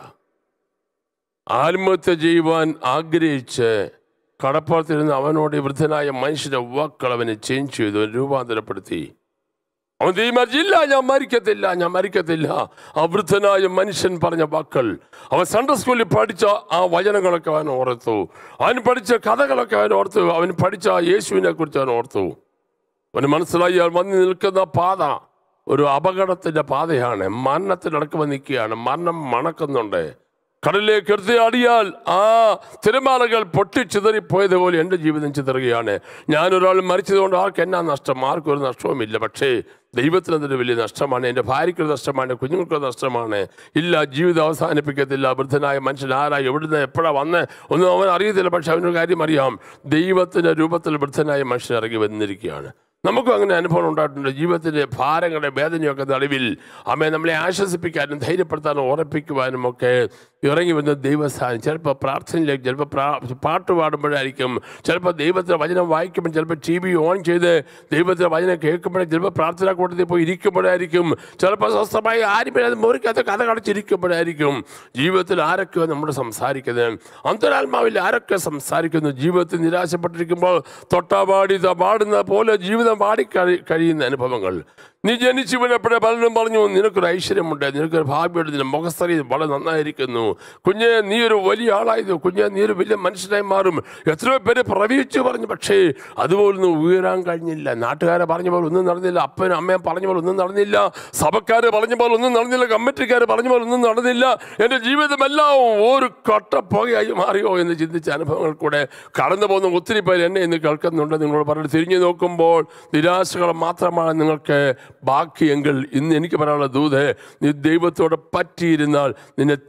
ആത്മഹത്യ ചെയ്യുവാൻ ആഗ്രഹിച്ച് കടപ്പുറത്തിരുന്ന് അവനോട് ഈ വൃദ്ധനായ മനുഷ്യന്റെ വാക്കുകൾ അവനെ ചേഞ്ച് ചെയ്തു അവനെ രൂപാന്തരപ്പെടുത്തി അവൻ തീരുമാനിച്ചില്ല ഞാൻ മരിക്കത്തില്ല ഞാൻ മരിക്കത്തില്ല ആ വൃദ്ധനായ മനുഷ്യൻ പറഞ്ഞ വാക്കൾ അവൻ സൺഡേ സ്കൂളിൽ പഠിച്ച ആ വചനങ്ങളൊക്കെ അവൻ ഓർത്തു അവൻ പഠിച്ച കഥകളൊക്കെ അവൻ ഓർത്തു അവൻ പഠിച്ച ആ യേശുവിനെ കുറിച്ച് അവൻ ഓർത്തു അവന് മനസ്സിലായി അവൻ വന്ന് നിൽക്കുന്ന പാത ഒരു അപകടത്തിന്റെ പാതയാണ് മരണത്തിനടക്കം നിൽക്കുകയാണ് മരണം മണക്കുന്നുണ്ട് കടലിലേക്ക് എടുത്തിയാടിയാൽ ആ തിരമാലകൾ പൊട്ടിച്ചിതറിപ്പോയതുപോലെ എൻ്റെ ജീവിതം ചിതറുകയാണ് ഞാനൊരാൾ മരിച്ചതുകൊണ്ട് ആർക്ക് എന്നാ നഷ്ടം ആർക്കും ഒരു നഷ്ടവുമില്ല പക്ഷേ ദൈവത്തിന് അതൊരു വലിയ നഷ്ടമാണ് എൻ്റെ ഭാര്യയ്ക്കൊരു നഷ്ടമാണ് കുഞ്ഞുങ്ങൾക്കൊരു നഷ്ടമാണ് ഇല്ല ജീവിതം അവസാനിപ്പിക്കത്തില്ല വൃദ്ധനായ മനുഷ്യൻ ആരാ എവിടുന്ന് എപ്പോഴാണ് വന്ന് ഒന്നും അവൻ അറിയത്തില്ല പക്ഷെ അവനൊരു കാര്യം അറിയാം ദൈവത്തിൻ്റെ രൂപത്തിൽ വൃദ്ധനായ മനുഷ്യൻ ഇറങ്ങി വന്നിരിക്കുകയാണ് നമുക്കും അങ്ങനെ അനുഭവം ഉണ്ടായിട്ടുണ്ട് ജീവിതത്തിൻ്റെ ഭാരങ്ങളുടെ വേദനയൊക്കെ നടുവിൽ അമ്മയെ നമ്മളെ ആശ്വസിപ്പിക്കാനും ധൈര്യപ്പെടുത്താനും ഉറപ്പിക്കുവാനും ഒക്കെ ഇറങ്ങി വരുന്ന ദൈവസ്ഥാനം ചിലപ്പോൾ പ്രാർത്ഥനയിലേക്ക് ചിലപ്പോൾ പ്രാ പാട്ട് പാടുമ്പോഴായിരിക്കും ചിലപ്പോൾ ദൈവത്തിൻ്റെ വചനം വായിക്കുമ്പോൾ ചിലപ്പോൾ ടി വി ഓൺ ചെയ്ത് ദൈവത്തിൻ്റെ വചനം കേൾക്കുമ്പോഴേ ചിലപ്പോൾ പ്രാർത്ഥനാ കൂട്ടത്തിൽ പോയി ഇരിക്കുമ്പോഴായിരിക്കും ചിലപ്പോൾ സ്വസ്ഥമായി ആരും അത് മുറിക്കാത്ത കഥ കടച്ചിരിക്കുമ്പോഴായിരിക്കും ജീവിതത്തിൽ ആരൊക്കെയോ നമ്മുടെ സംസാരിക്കുന്നത് അന്തരാത്മാവിൽ ആരൊക്കെ സംസാരിക്കുന്നു ജീവിതത്തിൽ നിരാശപ്പെട്ടിരിക്കുമ്പോൾ തൊട്ടാപാടി ദാ പാടുന്ന പോലെ ജീവിതം പാടി കഴി- കഴിയുന്ന അനുഭവങ്ങൾ നീ ജനിച്ചു വീണപ്പോഴേ പലരും പറഞ്ഞു നിനക്കൊരു ഐശ്വര്യമുണ്ട് നിനക്കൊരു ഭാഗ്യമുണ്ട് നിന്റെ മുഖസ്ഥലി വളരെ നന്നായിരിക്കുന്നു കുഞ്ഞെ നീ ഒരു വലിയ ആളായത് കുഞ്ഞെ നീ ഒരു വലിയ മനുഷ്യനായി മാറും എത്രയോ പേര് പ്രവചിച്ചു പറഞ്ഞു പക്ഷേ അതുപോലൊന്നും ഉയരാൻ കഴിഞ്ഞില്ല നാട്ടുകാരെ പറഞ്ഞ പോലെ ഒന്നും നടന്നില്ല അപ്പനും അമ്മയും പറഞ്ഞ പോലെ ഒന്നും നടന്നില്ല സഭക്കാർ പറഞ്ഞ പോലെ ഒന്നും നടന്നില്ല കമ്മിറ്റിക്കാർ പറഞ്ഞ പോലെ ഒന്നും നടന്നില്ല എൻ്റെ ജീവിതമെല്ലാം ഒരു കട്ട പുകയായി മാറിയോ എന്ന് ചിന്തിച്ച അനുഭവങ്ങൾ കൂടെ കടന്നു പോകുന്ന ഒത്തിരി പേര് എന്നെ ഇന്ന് കേൾക്കുന്നുണ്ട് നിങ്ങളോട് പറഞ്ഞ് തിരിഞ്ഞു നോക്കുമ്പോൾ നിരാശകൾ മാത്രമാണ് നിങ്ങൾക്ക് ബാക്കിയെങ്കിൽ ഇന്ന് എനിക്ക് പറയാനുള്ള ദൂത് നീ ദൈവത്തോട് പറ്റിയിരുന്നാൽ നിന്നെ തിരിച്ചു പിടി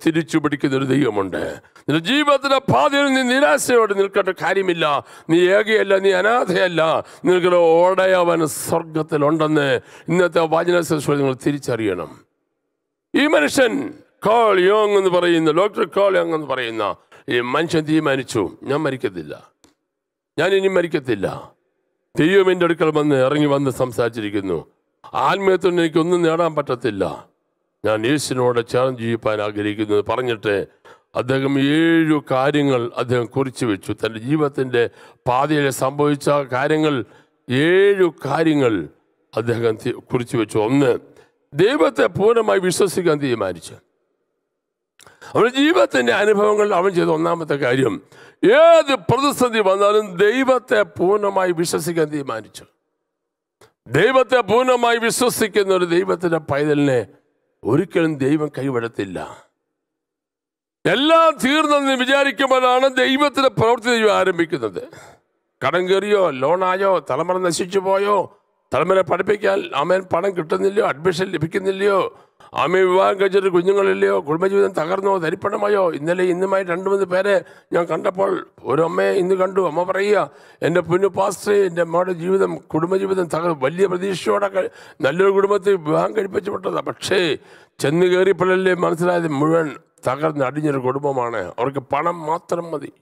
പിടിക്കുന്ന ഒരു ദൈവമുണ്ട് നിന്റെ ജീവിതത്തിന്റെ പാതയിൽ നീ നിരാശയോടെ നിൽക്കേണ്ട കാര്യമില്ല നീ ഏകയല്ല നീ അനാഥയല്ല നിനക്കൊരു ഓടയവൻ സ്വർഗത്തിലുണ്ടെന്ന് ഇന്നത്തെ വാചന ശുശ്രൂഷ നിങ്ങൾ തിരിച്ചറിയണം ഈ മനുഷ്യൻ കോൾ യോങ് എന്ന് പറയുന്ന ഡോക്ടർ കോൾ യോങ് എന്ന് പറയുന്ന ഈ മനുഷ്യൻ തീരുമാനിച്ചു ഞാൻ മരിക്കത്തില്ല ഞാൻ ഇനി മരിക്കത്തില്ല ദൈവം എൻ്റെ അടുക്കൽ വന്ന് ഇറങ്ങി വന്ന് സംസാരിച്ചിരിക്കുന്നു ആത്മീയത്തിൽ എനിക്കൊന്നും നേടാൻ പറ്റത്തില്ല ഞാൻ യേശുവിനോട് ചേർന്ന് ജീവിപ്പാൻ ആഗ്രഹിക്കുന്നു എന്ന് പറഞ്ഞിട്ട് അദ്ദേഹം ഏഴു കാര്യങ്ങൾ അദ്ദേഹം കുറിച്ചു വെച്ചു തൻ്റെ ജീവിതത്തിൻ്റെ പാതയിൽ സംഭവിച്ച കാര്യങ്ങൾ ഏഴു കാര്യങ്ങൾ അദ്ദേഹം തി- കുറിച്ചു വെച്ചു ഒന്ന് ദൈവത്തെ പൂർണ്ണമായി വിശ്വസിക്കാൻ തീരുമാനിച്ചു അവന്റെ ജീവിതത്തിന്റെ അനുഭവങ്ങൾ അവൻ ചെയ്ത ഒന്നാമത്തെ കാര്യം ഏത് പ്രതിസന്ധി വന്നാലും ദൈവത്തെ പൂർണ്ണമായി വിശ്വസിക്കാൻ തീരുമാനിച്ചു ദൈവത്തെ പൂർണ്ണമായി വിശ്വസിക്കുന്ന ഒരു ദൈവത്തിന്റെ പൈതലിനെ ഒരിക്കലും ദൈവം കൈവിടത്തില്ല എല്ലാം തീർന്നെന്ന് വിചാരിക്കുമ്പോഴാണ് ദൈവത്തിന്റെ പ്രവൃത്തി ദൈവം ആരംഭിക്കുന്നത് കടം കയറിയോ ലോണായോ തലമുറ നശിച്ചു പോയോ തലമുറ പഠിപ്പിക്കാൻ അമ്മൻ പണം കിട്ടുന്നില്ലയോ അഡ്മിഷൻ ലഭിക്കുന്നില്ലയോ അമ്മ വിവാഹം കഴിച്ചിട്ട് കുഞ്ഞുങ്ങളില്ലയോ കുടുംബജീവിതം തകർന്നോ തരിപ്പണമായോ ഇന്നലെ ഇന്നുമായി രണ്ടു മൂന്ന് പേരെ ഞാൻ കണ്ടപ്പോൾ ഒരു അമ്മയെ ഇന്ന് കണ്ടു അമ്മ പറയുക എൻ്റെ പൊന്നു പാസ്റ്റേ എൻ്റെ അമ്മയുടെ ജീവിതം കുടുംബജീവിതം തകർ വലിയ പ്രതീക്ഷയോടെ കഴി- നല്ലൊരു കുടുംബത്തിൽ വിവാഹം കഴിപ്പിച്ചു വിട്ടതാണ് പക്ഷേ ചെന്ന് കയറിയപ്പോഴല്ലേ മനസ്സിലായത് മുഴുവൻ തകർന്ന് അടിഞ്ഞൊരു കുടുംബമാണ് അവർക്ക് പണം മാത്രം മതി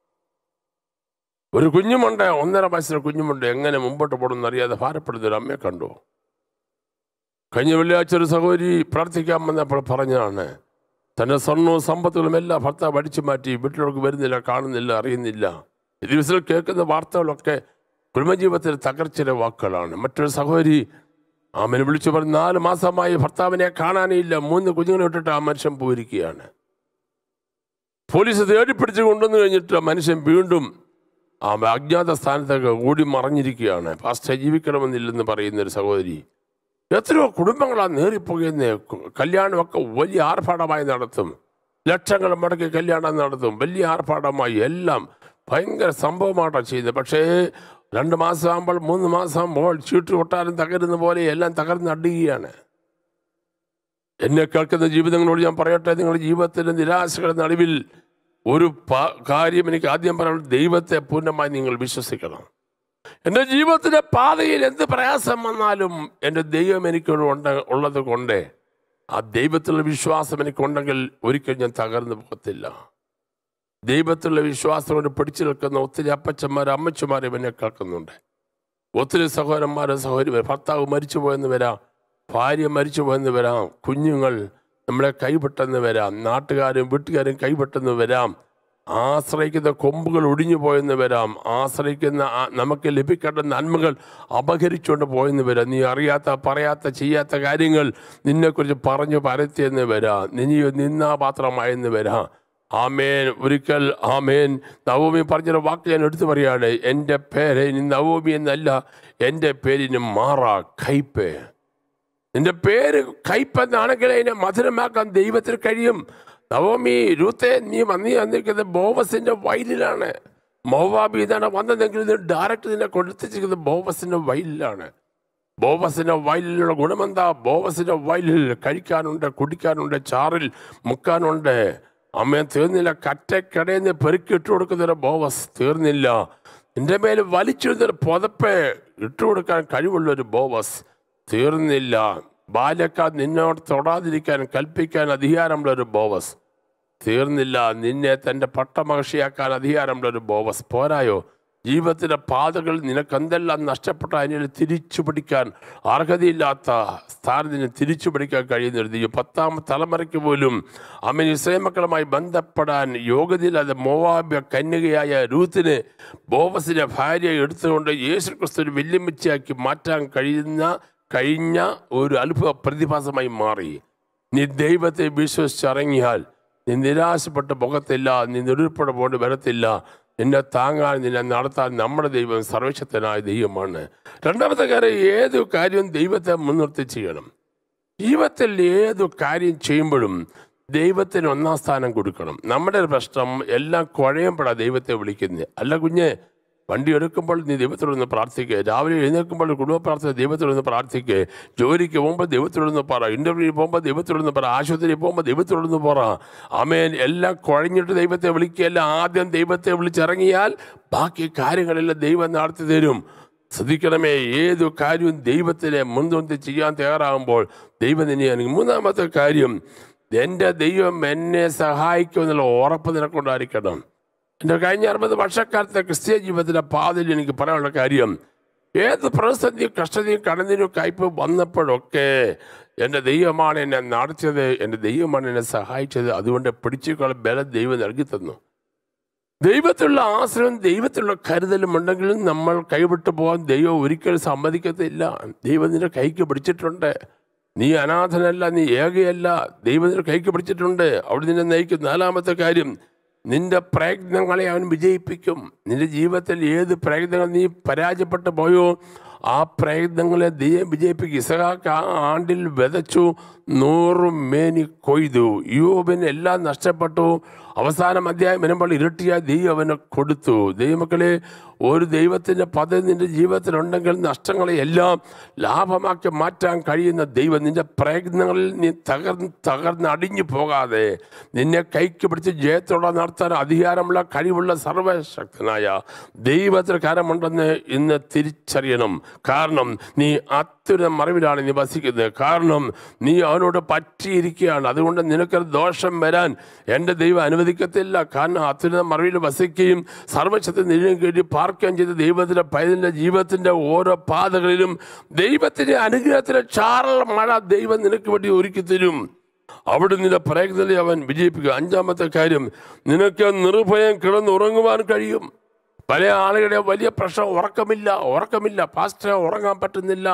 ഒരു കുഞ്ഞുമുണ്ട് ഒന്നര വയസ്സിലെ കുഞ്ഞുമുണ്ട് എങ്ങനെ മുമ്പോട്ട് പോകണമെന്ന് അറിയാതെ ഭാരപ്പെടുന്ന ഒരു അമ്മയെ കണ്ടു കഴിഞ്ഞ വെള്ളിയാഴ്ച ഒരു സഹോദരി പ്രാർത്ഥിക്കാൻ വന്നപ്പോൾ പറഞ്ഞതാണ് തൻ്റെ സ്വർണവും സമ്പത്തുകളും എല്ലാം ഭർത്താവ് അടിച്ചു മാറ്റി വീട്ടിലേക്ക് വരുന്നില്ല കാണുന്നില്ല അറിയുന്നില്ല ഈ ദിവസത്തിൽ കേൾക്കുന്ന വാർത്തകളൊക്കെ കുടുംബജീവിതത്തിൽ തകർച്ചയുടെ വാക്കുകളാണ് മറ്റൊരു സഹോദരി ആമനെ വിളിച്ചു പറഞ്ഞ് നാല് മാസമായി ഭർത്താവിനെ കാണാനില്ല മൂന്ന് കുഞ്ഞുങ്ങളെ ഇട്ടിട്ട് ആ മനുഷ്യൻ പോയിരിക്കുകയാണ് പോലീസ് തേടിപ്പിടിച്ച് കൊണ്ടുവന്നു കഴിഞ്ഞിട്ട് ആ മനുഷ്യൻ വീണ്ടും ആ അജ്ഞാത സ്ഥാനത്തൊക്കെ ഓടി മറഞ്ഞിരിക്കുകയാണ് പാസ്റ്റർ ജീവിക്കണമെന്നില്ലെന്ന് പറയുന്ന ഒരു സഹോദരി എത്രയോ കുടുംബങ്ങളാ നേറിപ്പോകുന്ന കല്യാണമൊക്കെ വലിയ ആർഭാടമായി നടത്തും ലക്ഷങ്ങൾ മുടക്കി കല്യാണം നടത്തും വലിയ ആർഭാടമായി എല്ലാം ഭയങ്കര സംഭവമായിട്ടാണ് ചെയ്യുന്നത് പക്ഷേ രണ്ട് മാസം ആകുമ്പോൾ മൂന്ന് മാസം ആകുമ്പോൾ ചീട്ട് കൊട്ടാരം തകരുന്ന പോലെ എല്ലാം തകർന്ന് അടിയുകയാണ് എന്നെ കേൾക്കുന്ന ജീവിതങ്ങളോട് ഞാൻ പറയട്ടെ നിങ്ങളുടെ ജീവിതത്തിൻ്റെ നിരാശകളുടെ നടുവിൽ ഒരു പ- കാര്യം എനിക്ക് ആദ്യം പറയാനുള്ളത് ദൈവത്തെ പൂർണ്ണമായി നിങ്ങൾ വിശ്വസിക്കണം എൻ്റെ ജീവിതത്തിൻ്റെ പാതയിൽ എന്ത് പ്രയാസം വന്നാലും എൻ്റെ ദൈവം എനിക്കുള്ള ഉള്ളത് കൊണ്ട് ആ ദൈവത്തിലുള്ള വിശ്വാസം എനിക്കുണ്ടെങ്കിൽ ഒരിക്കലും ഞാൻ തകർന്നു പോകത്തില്ല ദൈവത്തിലുള്ള വിശ്വാസം കൊണ്ട് പിടിച്ചു നിൽക്കുന്ന ഒത്തിരി അപ്പച്ചന്മാർ അമ്മച്ചമാരും എന്നെ കേൾക്കുന്നുണ്ട് ഒത്തിരി സഹോദരന്മാരും സഹോദരി ഭർത്താവ് മരിച്ചു പോയെന്ന് വരാം ഭാര്യ മരിച്ചു പോയെന്ന് വരാം കുഞ്ഞുങ്ങൾ നമ്മളെ കൈവിട്ടെന്ന് വരാം നാട്ടുകാരും വീട്ടുകാരും കൈവിട്ടെന്ന് വരാം ആശ്രയിക്കുന്ന കൊമ്പുകൾ ഒടിഞ്ഞു പോയെന്ന് വരാം ആശ്രയിക്കുന്ന ആ- നമുക്ക് ലഭിക്കേണ്ട നന്മകൾ അപഹരിച്ചുകൊണ്ട് പോയെന്ന് വരാം നീ അറിയാത്ത പറയാത്ത ചെയ്യാത്ത കാര്യങ്ങൾ നിന്നെക്കുറിച്ച് പറഞ്ഞു പരത്തിയെന്ന് വരാം നീ നിന്നാപാത്രമായെന്ന് വരാം ആമേൻ ഒരിക്കൽ ആമേൻ നവോമി പറഞ്ഞൊരു വാക്ക് ഞാൻ എടുത്തു പറയാണ് എൻ്റെ പേര് ഇനി നവോമി എന്നല്ല എൻ്റെ പേരിന് മാറാ കൈപ്പേ നിന്റെ പേര് കൈപ്പെന്നാണെങ്കിൽ അതിനെ മധുരമാക്കാൻ ദൈവത്തിന് കഴിയും നവോമി രൂത്തെ നീ വന്നി വന്നിരിക്കുന്നത് ബോവസിന്റെ വയലിലാണ് മോവാബി ഇതാണ് വന്നതെങ്കിൽ ഇത് ഡയറക്റ്റ് നിന്നെ കൊടുത്തിരിക്കുന്നത് ബോവസിന്റെ വയലിലാണ് ബോവസിന്റെ വയലിലുള്ള ഗുണമെന്താ ബോവസിന്റെ വയലിൽ കഴിക്കാനുണ്ട് കുടിക്കാനുണ്ട് ചാറിൽ മുക്കാനുണ്ട് അമ്മ തീർന്നില്ല കറ്റക്കടയിൽ പെറുക്കി ഇട്ട് കൊടുക്കുന്നൊരു ബോവസ് തീർന്നില്ല നിന്റെ മേൽ വലിച്ചിരുന്നൊരു പുതപ്പ് ഇട്ടുകൊടുക്കാൻ കഴിവുള്ള ഒരു ബോവസ് തീർന്നില്ല ബാല്യക്കാർ നിന്നോട് തൊടാതിരിക്കാൻ കൽപ്പിക്കാൻ അധികാരമുള്ള ഒരു ബോവസ് തീർന്നില്ല നിന്നെ തൻ്റെ പട്ടമഹർഷിയാക്കാൻ അധികാരമുള്ള ഒരു ബോവസ് പോരായോ ജീവിതത്തിൻ്റെ പാതകൾ നിനക്കെന്തെല്ലാം നഷ്ടപ്പെട്ട അതിനെ തിരിച്ചു പിടിക്കാൻ അർഹതയില്ലാത്ത സ്ഥാനത്തിന് തിരിച്ചു പിടിക്കാൻ കഴിയുന്ന ഒരു ദൈവം പത്താം തലമുറയ്ക്ക് പോലും അമ്മൻ ഇസ്രൈമക്കളുമായി ബന്ധപ്പെടാൻ യോഗ്യതയില്ലാതെ മോവാബ്യ കന്യകയായ രൂത്തിന് ബോവസിന്റെ ഭാര്യയെ എടുത്തുകൊണ്ട് യേശു ക്രിസ്തു വെല്ലുമിച്ചയാക്കി മാറ്റാൻ കഴിയുന്ന കഴിഞ്ഞ ഒരു അത്ഭുത പ്രതിഭാസമായി മാറി നീ ദൈവത്തെ വിശ്വസിച്ചിറങ്ങിയാൽ നീ നിരാശപ്പെട്ട് പോകത്തില്ല നീ നിരുൾപ്പെടെ പോകേണ്ടി വരത്തില്ല നിന്നെ താങ്ങാൻ നിന്നെ നടത്താൻ നമ്മുടെ ദൈവം സർവശക്തനായ ദൈവമാണ് രണ്ടാമത്തെ കാര്യം ഏത് കാര്യവും ദൈവത്തെ മുൻനിർത്തി ചെയ്യണം ജീവിതത്തിൽ ഏതു കാര്യം ചെയ്യുമ്പോഴും ദൈവത്തിന് ഒന്നാം സ്ഥാനം കൊടുക്കണം നമ്മുടെ ഒരു പ്രശ്നം എല്ലാം കുഴയുമ്പോഴാണ് ദൈവത്തെ വിളിക്കുന്നത് അല്ല കുഞ്ഞെ വണ്ടി എടുക്കുമ്പോൾ നീ ദൈവത്തോടൊന്ന് പ്രാർത്ഥിക്കുക രാവിലെ എഴുന്നേൽക്കുമ്പോൾ കുടുംബ പ്രാർത്ഥന ദൈവത്തോടൊന്ന് പ്രാർത്ഥിക്കുക ജോലിക്ക് പോകുമ്പോൾ ദൈവത്തോടൊന്ന് പറ ഇൻ്റർവ്യൂവിൽ പോകുമ്പോൾ ദൈവത്തോടൊന്ന് പറ ആശുപത്രിയിൽ പോകുമ്പോൾ ദൈവത്തോടൊന്ന് പറ അമേൻ എല്ലാം കുഴഞ്ഞിട്ട് ദൈവത്തെ വിളിക്കുകയല്ല ആദ്യം ദൈവത്തെ വിളിച്ചിറങ്ങിയാൽ ബാക്കി കാര്യങ്ങളെല്ലാം ദൈവം നടത്തി തരും ശ്രദ്ധിക്കണമേ ഏതു കാര്യവും ദൈവത്തിനെ മുൻനിർത്തി ചെയ്യാൻ തയ്യാറാകുമ്പോൾ ദൈവം നിന്നെ അനുഗ്രഹിക്കും. മൂന്നാമത്തെ കാര്യം എൻ്റെ ദൈവം എന്നെ സഹായിക്കുമെന്നുള്ള ഉറപ്പ് നിനക്കൊണ്ടായിരിക്കണം എൻ്റെ കഴിഞ്ഞ അറുപത് വർഷക്കാലത്തെ ക്രിസ്തീയ ജീവിതത്തിലെ പാതയിൽ എനിക്ക് പറയാനുള്ള കാര്യം ഏത് പ്രതിസന്ധിയും കഷ്ടതയും കടന്നിനും കയ്പ് വന്നപ്പോഴൊക്കെ എൻ്റെ ദൈവമാണ് എന്നെ നടത്തിയത് എൻ്റെ ദൈവമാണ് എന്നെ സഹായിച്ചത് അതുകൊണ്ട് പിടിച്ചുകൊള്ള ബലം ദൈവം നൽകി തന്നു ദൈവത്തിലുള്ള ആശ്രയം ദൈവത്തിലുള്ള കരുതലും ഉണ്ടെങ്കിലും നമ്മൾ കൈവിട്ടു പോകാൻ ദൈവം ഒരിക്കലും സമ്മതിക്കത്തില്ല ദൈവം നിന്റെ കൈക്ക് പിടിച്ചിട്ടുണ്ട് നീ അനാഥനല്ല നീ ഏകയല്ല ദൈവം നിന്റെ കൈക്ക് പിടിച്ചിട്ടുണ്ട് അവിടെ നിന്നെ നയിക്കും നാലാമത്തെ കാര്യം നിന്റെ പ്രയത്നങ്ങളെ അവൻ വിജയിപ്പിക്കും നിന്റെ ജീവിതത്തിൽ ഏത് പ്രയത്നങ്ങൾ നീ പരാജയപ്പെട്ടു പോയോ ആ പ്രയത്നങ്ങളെ ദൈവം വിജയിപ്പിക്കും ഇസഹാക്ക് ആ ആണ്ടിൽ വിതച്ചു നൂറും മേനി കൊയ്തു യൂബിന് എല്ലാം നഷ്ടപ്പെട്ടു അവസാനം അധ്യായം വരുമ്പോൾ ഇരട്ടിയ ദൈവം അവന് കൊടുത്തു ദൈവമക്കളെ ഒരു ദൈവത്തിൻ്റെ പദ്ധതി നിന്റെ ജീവിതത്തിലുണ്ടെങ്കിൽ നഷ്ടങ്ങളെ എല്ലാം ലാഭമാക്കി മാറ്റാൻ കഴിയുന്ന ദൈവം നിന്റെ പ്രയത്നങ്ങളിൽ നീ തകർന്ന് തകർന്ന് അടിഞ്ഞു പോകാതെ നിന്നെ കൈക്ക് പിടിച്ച് ജയത്തോടെ നടത്താൻ അധികാരമുള്ള കഴിവുള്ള സർവശക്തനായ ദൈവത്തിന് കാരമുണ്ടെന്ന് ഇന്ന് തിരിച്ചറിയണം കാരണം നീ അത്യുര മറിവിലാണ് നീ വസിക്കുന്നത് കാരണം നീ അവനോട് പറ്റിയിരിക്കുകയാണ് അതുകൊണ്ട് നിനക്കൊരു ദോഷം വരാൻ എൻ്റെ ദൈവം അനുവദിക്കത്തില്ല കാരണം അത്യുര മറിവിൽ വസിക്കുകയും സർവശക്തി നിഴലും കീഴി പാർക്കുകയും ചെയ്ത ദൈവത്തിൻ്റെ പൈതലിൻ്റെ ജീവിതത്തിൻ്റെ ഓരോ പാതകളിലും ദൈവത്തിൻ്റെ അനുഗ്രഹത്തിലെ ചാറൽ മഴ ദൈവം നിനക്ക് വേണ്ടി ഒരുക്കി തരും അവിടെ നിന്റെ പ്രയത്നത്തെ അവൻ വിജയിപ്പിക്കുക അഞ്ചാമത്തെ കാര്യം നിനക്ക് നിർഭയം കിടന്നുറങ്ങുവാൻ കഴിയും പല ആളുകളുടെ വലിയ പ്രശ്നം ഉറക്കമില്ല ഉറക്കമില്ല പാസ്റ്റർ ഉറങ്ങാൻ പറ്റുന്നില്ല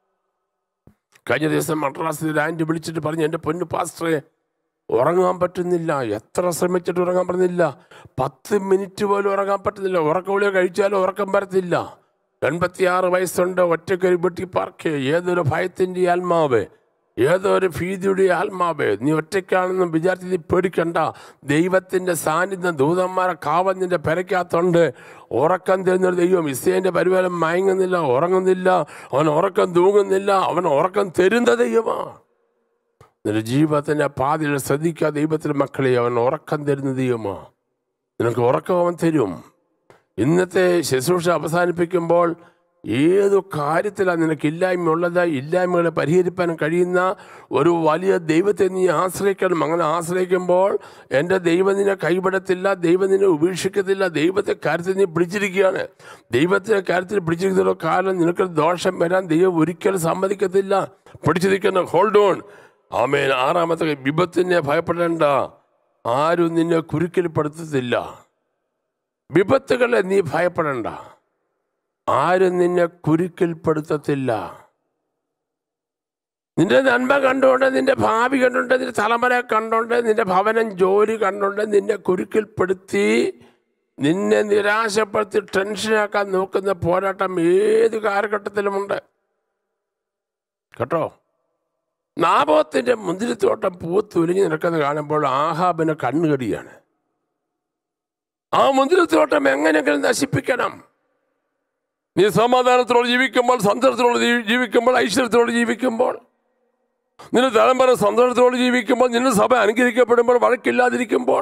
കഴിഞ്ഞ ദിവസം മദ്രാസിൽ ആൻറ്റി വിളിച്ചിട്ട് പറഞ്ഞു എൻ്റെ പൊന്നു പാസ്റ്ററെ ഉറങ്ങാൻ പറ്റുന്നില്ല എത്ര ശ്രമിച്ചിട്ട് ഉറങ്ങാൻ പറ്റുന്നില്ല പത്ത് മിനിറ്റ് പോലും ഉറങ്ങാൻ പറ്റുന്നില്ല ഉറക്കവിളിയോ കഴിച്ചാലും ഉറക്കം വരത്തില്ല എൺപത്തിയാറ് വയസ്സുണ്ട് ഒറ്റക്കൊരു വീട്ടിൽ പാർക്ക് ഏതൊരു ഭയത്തിൻ്റെ ആത്മാവ് ഏതൊരു ഭീതിയുടെ ആത്മാവ് നീ ഒറ്റയ്ക്കാണെന്ന് വിചാരിച്ച് നീ പേടിക്കണ്ട ദൈവത്തിൻ്റെ സാന്നിധ്യം ദൂതന്മാരെ കാവൽ നിന്റെ പെരയ്ക്കകത്തുണ്ട് ഉറക്കം തരുന്നൊരു ദൈവം ഇസ്രയേലിൻ്റെ പരിപാലനം മയങ്ങുന്നില്ല ഉറങ്ങുന്നില്ല അവൻ ഉറക്കം തൂങ്ങുന്നില്ല അവൻ ഉറക്കം തരുന്ന ദൈവമാണ് നിന്റെ ജീവിതത്തിൻ്റെ പാതിയിൽ ശ്രദ്ധിക്കുക ദൈവത്തിൻ്റെ മക്കളെ അവൻ ഉറക്കം തരുന്ന ദൈവമാ നിനക്ക് ഉറക്കം അവൻ തരും ഇന്നത്തെ ശുശ്രൂഷ അവസാനിപ്പിക്കുമ്പോൾ ഏതു കാര്യത്തിലാണ് നിനക്ക് ഇല്ലായ്മ ഉള്ളത് ഇല്ലായ്മകളെ പരിഹരിപ്പാൻ കഴിയുന്ന ഒരു വലിയ ദൈവത്തെ നീ ആശ്രയിക്കണം അങ്ങനെ ആശ്രയിക്കുമ്പോൾ എൻ്റെ ദൈവം നിന്നെ കൈവിടത്തില്ല ദൈവം നിന്നെ ഉപേക്ഷിക്കത്തില്ല ദൈവത്തെ കാര്യത്തിൽ നീ പിടിച്ചിരിക്കുകയാണ് ദൈവത്തിൻ്റെ കാര്യത്തിൽ പിടിച്ചിരിക്കുന്ന കാലം നിനക്ക് ദോഷം വരാൻ ദൈവം ഒരിക്കലും സമ്മതിക്കത്തില്ല പിടിച്ചിരിക്കുന്ന ഹോൾഡ് ഓൺ ആമേൻ ആറാമത്തെ വിപത്തിനെ ഭയപ്പെടേണ്ട ആരും നിന്നെ കുരുക്കിൽപ്പെടുത്തത്തില്ല വിപത്തുകളെ നീ ഭയപ്പെടേണ്ട ആരും നിന്നെ കുരുക്കിൽപ്പെടുത്തത്തില്ല നിന്റെ നന്മ കണ്ടുകൊണ്ട് നിന്റെ ഭാവി കണ്ടുകൊണ്ട് നിന്റെ തലമുറ കണ്ടുകൊണ്ട് നിന്റെ ഭവനം ജോലി കണ്ടുകൊണ്ട് നിന്നെ കുരുക്കിൽപ്പെടുത്തി നിന്നെ നിരാശപ്പെടുത്തി ടെൻഷനാക്കാൻ നോക്കുന്ന പോരാട്ടം ഏത് കാലഘട്ടത്തിലുമുണ്ട് കേട്ടോ നാബോത്തിന്റെ മുന്തിരിത്തോട്ടം പൂത്തുലിഞ്ഞ് നിൽക്കുന്നത് കാണുമ്പോൾ ആഹാബിന് കണ്ണുകടിയാണ് ആ മുന്തിരിത്തോട്ടം എങ്ങനെയെങ്കിലും നശിപ്പിക്കണം നീ സമാധാനത്തോടെ ജീവിക്കുമ്പോൾ സന്തോഷത്തോടെ ജീവി- ജീവിക്കുമ്പോൾ ഐശ്വര്യത്തോടെ ജീവിക്കുമ്പോൾ നിന്റെ തലമുറ സന്തോഷത്തോടെ ജീവിക്കുമ്പോൾ നിന്റെ സഭ അനുഗ്രഹിക്കപ്പെടുമ്പോൾ വഴക്കില്ലാതിരിക്കുമ്പോൾ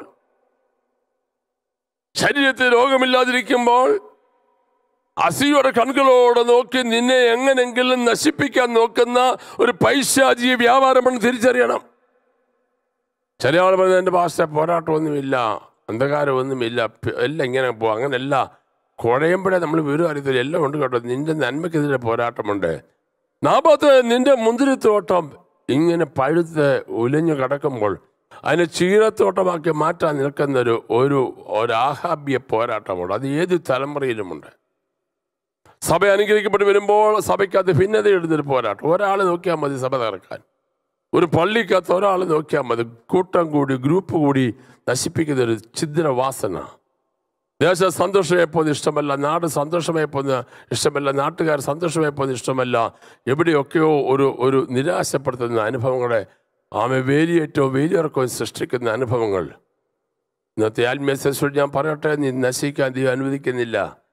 ശരീരത്തിൽ രോഗമില്ലാതിരിക്കുമ്പോൾ അസിയുടെ കണ്ണുകളോടെ നോക്കി നിന്നെ എങ്ങനെങ്കിലും നശിപ്പിക്കാൻ നോക്കുന്ന ഒരു പൈശാചിക വ്യാപാരമെന്ന് തിരിച്ചറിയണം ചില ആൾ പറയുന്നത് എൻ്റെ ഭാഷ പോരാട്ടമൊന്നുമില്ല അന്ധകാരമൊന്നുമില്ല പ്- എല്ലാം ഇങ്ങനെ പോകും അങ്ങനെയല്ല കുഴയുമ്പോഴേ നമ്മൾ വിവരം അറിയത്തില്ല എല്ലാം ഉണ്ട് കേട്ടോ നിന്റെ നന്മയ്ക്കെതിരെ പോരാട്ടമുണ്ട് നാപ്പത്ത് നിന്റെ മുന്തിരിത്തോട്ടം ഇങ്ങനെ പഴുത്ത് ഉലഞ്ഞു കിടക്കുമ്പോൾ അതിനെ ചീരത്തോട്ടമാക്കി മാറ്റാൻ നിൽക്കുന്നൊരു ഒരു ഒരാഹാബ്യ പോരാട്ടമുണ്ട് അത് ഏത് തലമുറയിലുമുണ്ട് സഭ അനുഗ്രഹിക്കപ്പെട്ട് വരുമ്പോൾ സഭയ്ക്കകത്ത് ഭിന്നത എഴുന്നൊരു പോരാട്ടം ഒരാൾ നോക്കിയാൽ മതി സഭ തകർക്കാൻ ഒരു പള്ളിക്കകത്ത് ഒരാൾ നോക്കിയാൽ മതി കൂട്ടം കൂടി ഗ്രൂപ്പ് കൂടി നശിപ്പിക്കുന്ന ഒരു ഛിദ്രവാസന ദേശം സന്തോഷമായി പോകുന്ന ഇഷ്ടമല്ല നാട് സന്തോഷമായി പോകുന്ന ഇഷ്ടമല്ല നാട്ടുകാർ സന്തോഷമായി പോകുന്ന ഇഷ്ടമല്ല എവിടെയൊക്കെയോ ഒരു ഒരു നിരാശപ്പെടുത്തുന്ന അനുഭവങ്ങളെ ആമെ വേലിയേറ്റവും വേലിയിറക്കവും സൃഷ്ടിക്കുന്ന അനുഭവങ്ങൾ ഇന്നത്തെ ആത്മീയ ശുശ്രൂഷ ഞാൻ പറയട്ടെ നീ നശിക്കാൻ ദൈവം അനുവദിക്കുന്നില്ല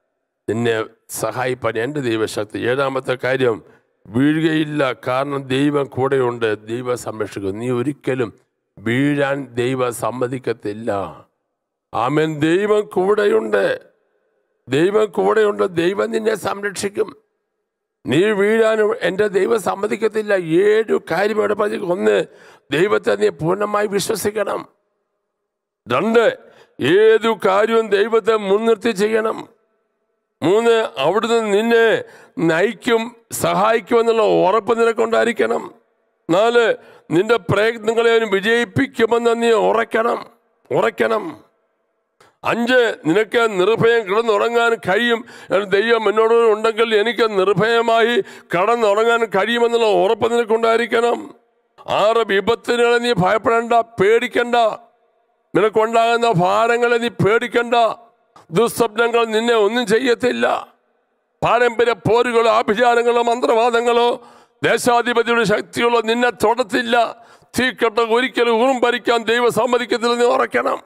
നിന്നെ സഹായിപ്പാൻ എൻ്റെ ദൈവശക്തി ഏഴാമത്തെ കാര്യം വീഴുകയില്ല കാരണം ദൈവം കൂടെയുണ്ട് ദൈവം സംരക്ഷിക്കും നീ ഒരിക്കലും വീഴാൻ ദൈവം സമ്മതിക്കത്തില്ല ആമൻ ദൈവം കൂടെയുണ്ട് ദൈവം കൂടെയുണ്ട് ദൈവം നിന്നെ സംരക്ഷിക്കും നീ വീഴാനും എൻ്റെ ദൈവം സമ്മതിക്കത്തില്ല ഏഴു കാര്യം ഇവിടെ പറഞ്ഞു ഒന്ന് ദൈവത്തെ നീ പൂർണ്ണമായി വിശ്വസിക്കണം രണ്ട് ഏതു കാര്യവും ദൈവത്തെ മുൻനിർത്തി ചെയ്യണം മൂന്ന് അവിടുന്ന് നിന്നെ നയിക്കും സഹായിക്കുമെന്നുള്ള ഉറപ്പ് നിനക്കൊണ്ടായിരിക്കണം നാല് നിന്റെ പ്രയത്നങ്ങളെ അവൻ വിജയിപ്പിക്കുമെന്ന് നീ ഉറയ്ക്കണം ഉറയ്ക്കണം അഞ്ച് നിനക്ക് നിർഭയം കിടന്നുറങ്ങാൻ കഴിയും എന്ന് ദൈവം എന്നോട് ഉണ്ടെങ്കിൽ എനിക്ക് നിർഭയമായി കടന്നുറങ്ങാൻ കഴിയുമെന്നുള്ള ഉറപ്പ് നിനക്കുണ്ടായിരിക്കണം ആറ് വിപത്തിനുകളെ നീ ഭയപ്പെടേണ്ട പേടിക്കണ്ട നിനക്കുണ്ടാകുന്ന ഭാരങ്ങളെ നീ പേടിക്കണ്ട ദുസ്വപ്നങ്ങൾ നിന്നെ ഒന്നും ചെയ്യത്തില്ല പാരമ്പര്യ പോരുകളോ ആഭിചാരങ്ങളോ മന്ത്രവാദങ്ങളോ ദേശാധിപതിയുടെ ശക്തികളോ നിന്നെ തൊടത്തില്ല തീക്കട്ട ഒരിക്കലും ഊറും ഭരിക്കാൻ ദൈവം സമ്മതിക്കത്തില്ല നീ ഉറക്കണം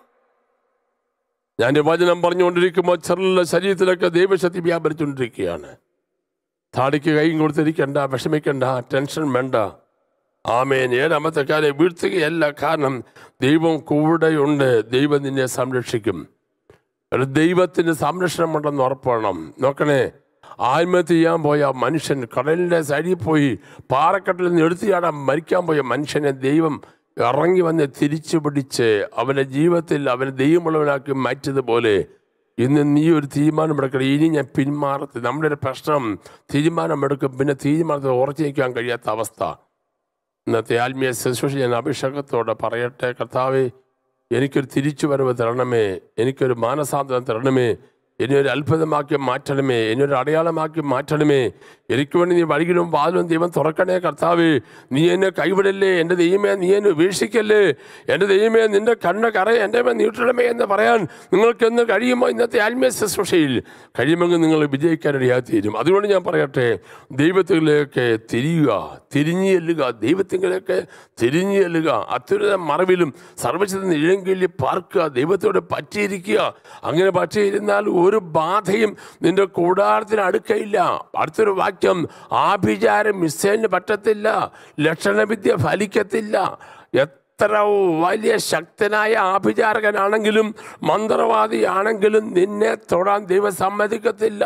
ഞാൻ ഈ വചനം പറഞ്ഞുകൊണ്ടിരിക്കുമ്പോൾ ചെറുള്ള ശരീരത്തിലൊക്കെ ദൈവശക്തി വ്യാപരിച്ചുകൊണ്ടിരിക്കുകയാണ് താടിക്ക് കൈയും കൊടുത്തിരിക്കണ്ട വിഷമിക്കണ്ട ടെൻഷൻ വേണ്ട ആമേൻ ഏഴാമത്തെ കാര്യം വീഴ്ത്തുകയല്ല കാരണം ദൈവം കൂടെയുണ്ട് ദൈവം നിന്നെ സംരക്ഷിക്കും ഒരു ദൈവത്തിന് സംരക്ഷണം ഉണ്ടെന്ന് ഉറപ്പാണ് നോക്കണേ ആത്മഹത്യ ചെയ്യാൻ പോയ മനുഷ്യൻ കടലിൻ്റെ സൈഡിൽ പോയി പാറക്കെട്ടിൽ നിന്ന് എടുത്തിയാടാൻ മരിക്കാൻ പോയ മനുഷ്യനെ ദൈവം ഇറങ്ങി വന്ന് തിരിച്ചു പിടിച്ച് അവൻ്റെ ജീവിതത്തിൽ അവനെ ദൈവമുള്ളവനാക്കി മാറ്റിയതുപോലെ ഇന്ന് നീ ഒരു തീരുമാനമെടുക്കണം ഇനി ഞാൻ പിന്മാറത്തി നമ്മുടെ ഒരു പ്രശ്നം തീരുമാനമെടുക്കും പിന്നെ തീരുമാനത്തിൽ ഉറച്ചു നിൽക്കാൻ കഴിയാത്ത അവസ്ഥ ഇന്നത്തെ ആത്മീയ ശുശ്രൂഷ ഞാൻ അഭിഷേകത്തോടെ പറയട്ടെ കർത്താവേ എനിക്കൊരു തിരിച്ചു വരവ് തരണമേ എനിക്കൊരു മാനസാന്തരം തരണമേ എന്നെ ഒരു അത്ഭുതമാക്കി മാറ്റണമേ എന്നെ ഒരു അടയാളമാക്കി മാറ്റണമേ എനിക്ക് വേണ്ടി നീ വഴികളും വാതിലും ദൈവം തുറക്കണേ കർത്താവേ നീ എന്നെ കൈവിടല്ലേ എൻ്റെ ദൈവമേ നീ എന്നെ ഉപേക്ഷിക്കല്ലേ എൻ്റെ ദൈവമേ നിന്റെ കണ്ണ് കറ എൻ്റെ മേൽ നീട്ടണമേ എന്ന് പറയാൻ നിങ്ങൾക്കെന്ന് കഴിയുമോ ഇന്നത്തെ ആത്മീയ ശുശ്രൂഷയിൽ കഴിയുമെങ്കിൽ നിങ്ങൾ വിജയിക്കാനിടയായി തീരും അതുകൊണ്ട് ഞാൻ പറയട്ടെ ദൈവത്തിലേക്ക് തിരിയുക തിരിഞ്ഞു ചെല്ലുക ദൈവത്തിലേക്ക് തിരിഞ്ഞു ചെല്ലുക അത്യുന്നത മറവിലും സർവശക്തി ഇഴങ്കില്ലി പാർക്കുക ദൈവത്തോട് പറ്റിയിരിക്കുക അങ്ങനെ പറ്റിയിരുന്നാൽ ഒരു ബാധയും നിന്റെ കൂടാരത്തിന് അടുക്കയില്ല അടുത്തൊരു വാക്യം ആഭിചാരം മിസ്സേന് പറ്റത്തില്ല ലക്ഷണവിദ്യ ഫലിക്കത്തില്ല എത്ര വലിയ ശക്തനായ ആഭിചാരകനാണെങ്കിലും മന്ത്രവാദിയാണെങ്കിലും നിന്നെ തൊടാൻ ദൈവം സമ്മതിക്കത്തില്ല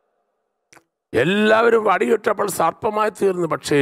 എല്ലാവരും വടിയിട്ടപ്പോൾ സർപ്പമായി തീർന്നു പക്ഷേ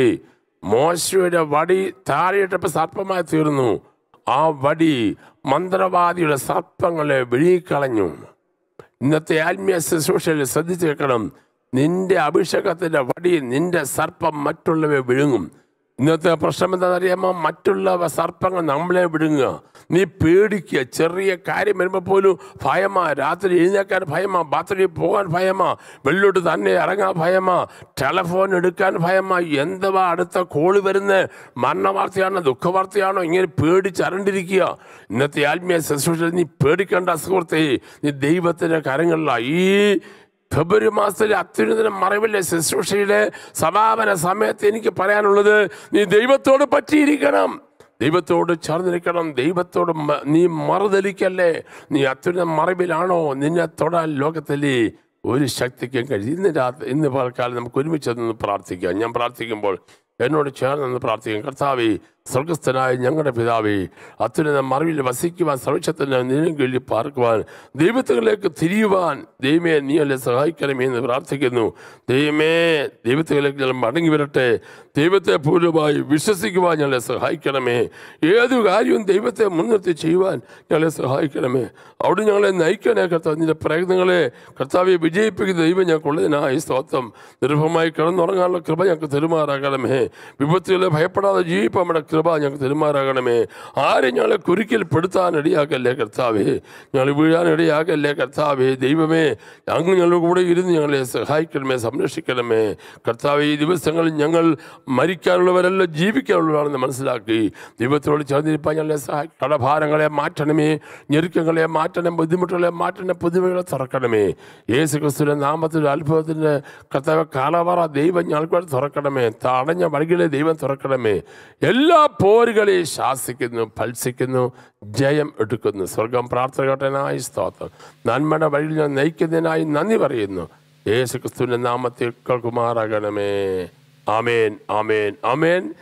മോശയുടെ വടി താഴെയിട്ടപ്പോൾ സർപ്പമായി തീർന്നു ആ വടി മന്ത്രവാദിയുടെ സർപ്പങ്ങളെ വിഴുങ്ങിക്കളഞ്ഞു ഇന്നത്തെ ആത്മീയ ശുശ്രൂഷയിൽ ശ്രദ്ധിച്ചു വെക്കണം നിന്റെ അഭിഷേകത്തിന്റെ വടി നിന്റെ സർപ്പം മറ്റുള്ളവയെ വിഴുങ്ങും ഇന്നത്തെ പ്രശ്നം എന്താണെന്നറിയാമോ മറ്റുള്ള സർപ്പങ്ങൾ നമ്മളെ വിഴുങ്ങുക നീ പേടിക്കുക ചെറിയ കാര്യം വരുമ്പോൾ പോലും ഭയമാ രാത്രി എഴുന്നേക്കാൻ ഭയമാ ബാത്റൂമിൽ പോകാൻ ഭയമാ വെള്ളോട്ട് തന്നെ ഇറങ്ങാൻ ഭയമാ ടെലഫോൺ എടുക്കാൻ ഭയമാ എന്തുവാ അടുത്ത കോള് വരുന്ന മരണവാർത്തയാണോ ദുഃഖവാർത്തയാണോ ഇങ്ങനെ പേടിച്ചരണ്ടിരിക്കുക ഇന്നത്തെ ആത്മീയ ശുശ്രൂഷ നീ പേടിക്കേണ്ട സുഹൃത്തെ നീ ദൈവത്തിൻ്റെ കരങ്ങളിലാണ് ഈ ഫെബ്രുവരി മാസത്തിലെ അത്യുന്നതന മറവിലെ ശുശ്രൂഷയുടെ സമാപന സമയത്ത് എനിക്ക് പറയാനുള്ളത് നീ ദൈവത്തോട് പറ്റിയിരിക്കണം ദൈവത്തോട് ചേർന്നിരിക്കണം ദൈവത്തോട് മ- നീ മറുതലിക്കല്ലേ നീ അത്യുന്ന മറവിലാണോ നിന്നെ തൊടാൻ ലോകത്തിലെ ഒരു ശക്തിക്കും കഴിയും ഇന്ന് രാത്രി ഇന്ന് പൽക്കാലം നമുക്ക് ഒരുമിച്ച് നിന്ന് പ്രാർത്ഥിക്കാം ഞാൻ പ്രാർത്ഥിക്കുമ്പോൾ എന്നോട് ചേർന്ന് പ്രാർത്ഥിക്കും കർത്താവേ സ്വർഗസ്ഥനായ ഞങ്ങളുടെ പിതാവേ അത്യുന്നത മറവിൽ വസിക്കുവാൻ സർവശത്തിന് നിന്നും കീഴിൽ പാർക്കുവാൻ ദൈവത്തിലേക്ക് തിരിയുവാൻ ദൈവമേ നീ അല്ലെ സഹായിക്കണമേ എന്ന് പ്രാർത്ഥിക്കുന്നു ദൈവമേ ദൈവത്തിലേക്ക് ഞങ്ങൾ മടങ്ങി വരട്ടെ ദൈവത്തെ പൂർണ്ണമായി വിശ്വസിക്കുവാൻ ഞങ്ങളെ സഹായിക്കണമേ ഏതു കാര്യവും ദൈവത്തെ മുൻനിർത്തി ചെയ്യുവാൻ ഞങ്ങളെ സഹായിക്കണമേ അവിടെ ഞങ്ങളെ നയിക്കണേ കർത്താവ് നിന്റെ പ്രയത്നങ്ങളെ കർത്താവെ വിജയിപ്പിക്കുന്ന ദൈവം ഞങ്ങൾക്കുള്ളതിനായി സ്തോത്രം നിർഭമായി കിടന്നുറങ്ങാനുള്ള കൃപ ഞങ്ങൾക്ക് തെരുമാറാകണമേ വിപത്തുകളെ ഭയപ്പെടാതെ ജീവിപ്പം നമ്മുടെ കൃപ ഞങ്ങൾക്ക് തെരുമാറാകണമേ ആരും ഞങ്ങളെ കുരുക്കിൽ പെടുത്താൻ ഇടയാക്കല്ലേ കർത്താവേ ഞങ്ങൾ വീഴാൻ ഇടയാക്കല്ലേ കർത്താവേ ദൈവമേ അങ്ങ് ഞങ്ങളുടെ കൂടെ ഇരുന്ന് ഞങ്ങളെ സഹായിക്കണമേ സംരക്ഷിക്കണമേ കർത്താവേ ഈ ദിവസങ്ങളിൽ ഞങ്ങൾ മരിക്കാനുള്ളവരല്ല ജീവിക്കാനുള്ളവരാണെന്ന് മനസ്സിലാക്കി ദൈവത്തോട് ചേർന്നിരിപ്പാൻ ഞങ്ങളെ സഹായിക്കും കടഭാരങ്ങളെ മാറ്റണമേ ഞെരുക്കങ്ങളെ മാറ്റണം ബുദ്ധിമുട്ടുകളെ മാറ്റണം പുതുവകളെ തുറക്കണമേ യേശു ക്രിസ്തുവിന്റെ നാമത്തിൽ അത്ഭുതത്തിന്റെ കർത്താവ് കാലവറ ദൈവം ഞങ്ങൾക്ക് വേണ്ടി തുറക്കണമേ തടഞ്ഞ വഴികളെ ദൈവം തുറക്കണമേ എല്ലാ പോരുകളെയും ശാസിക്കുന്നു ഫത്സിക്കുന്നു ജയം എടുക്കുന്നു സ്വർഗം പ്രാർത്ഥന കേട്ടനായി സ്തോത്രം നന്മയുടെ വഴിയിൽ ഞാൻ നയിക്കുന്നതിനായി നന്ദി പറയുന്നു യേശു ക്രിസ്തുവിൻ്റെ നാമത്തിൽ കേൾക്കുമാറാകണമേ ആമേൻ ആമേൻ ആമേൻ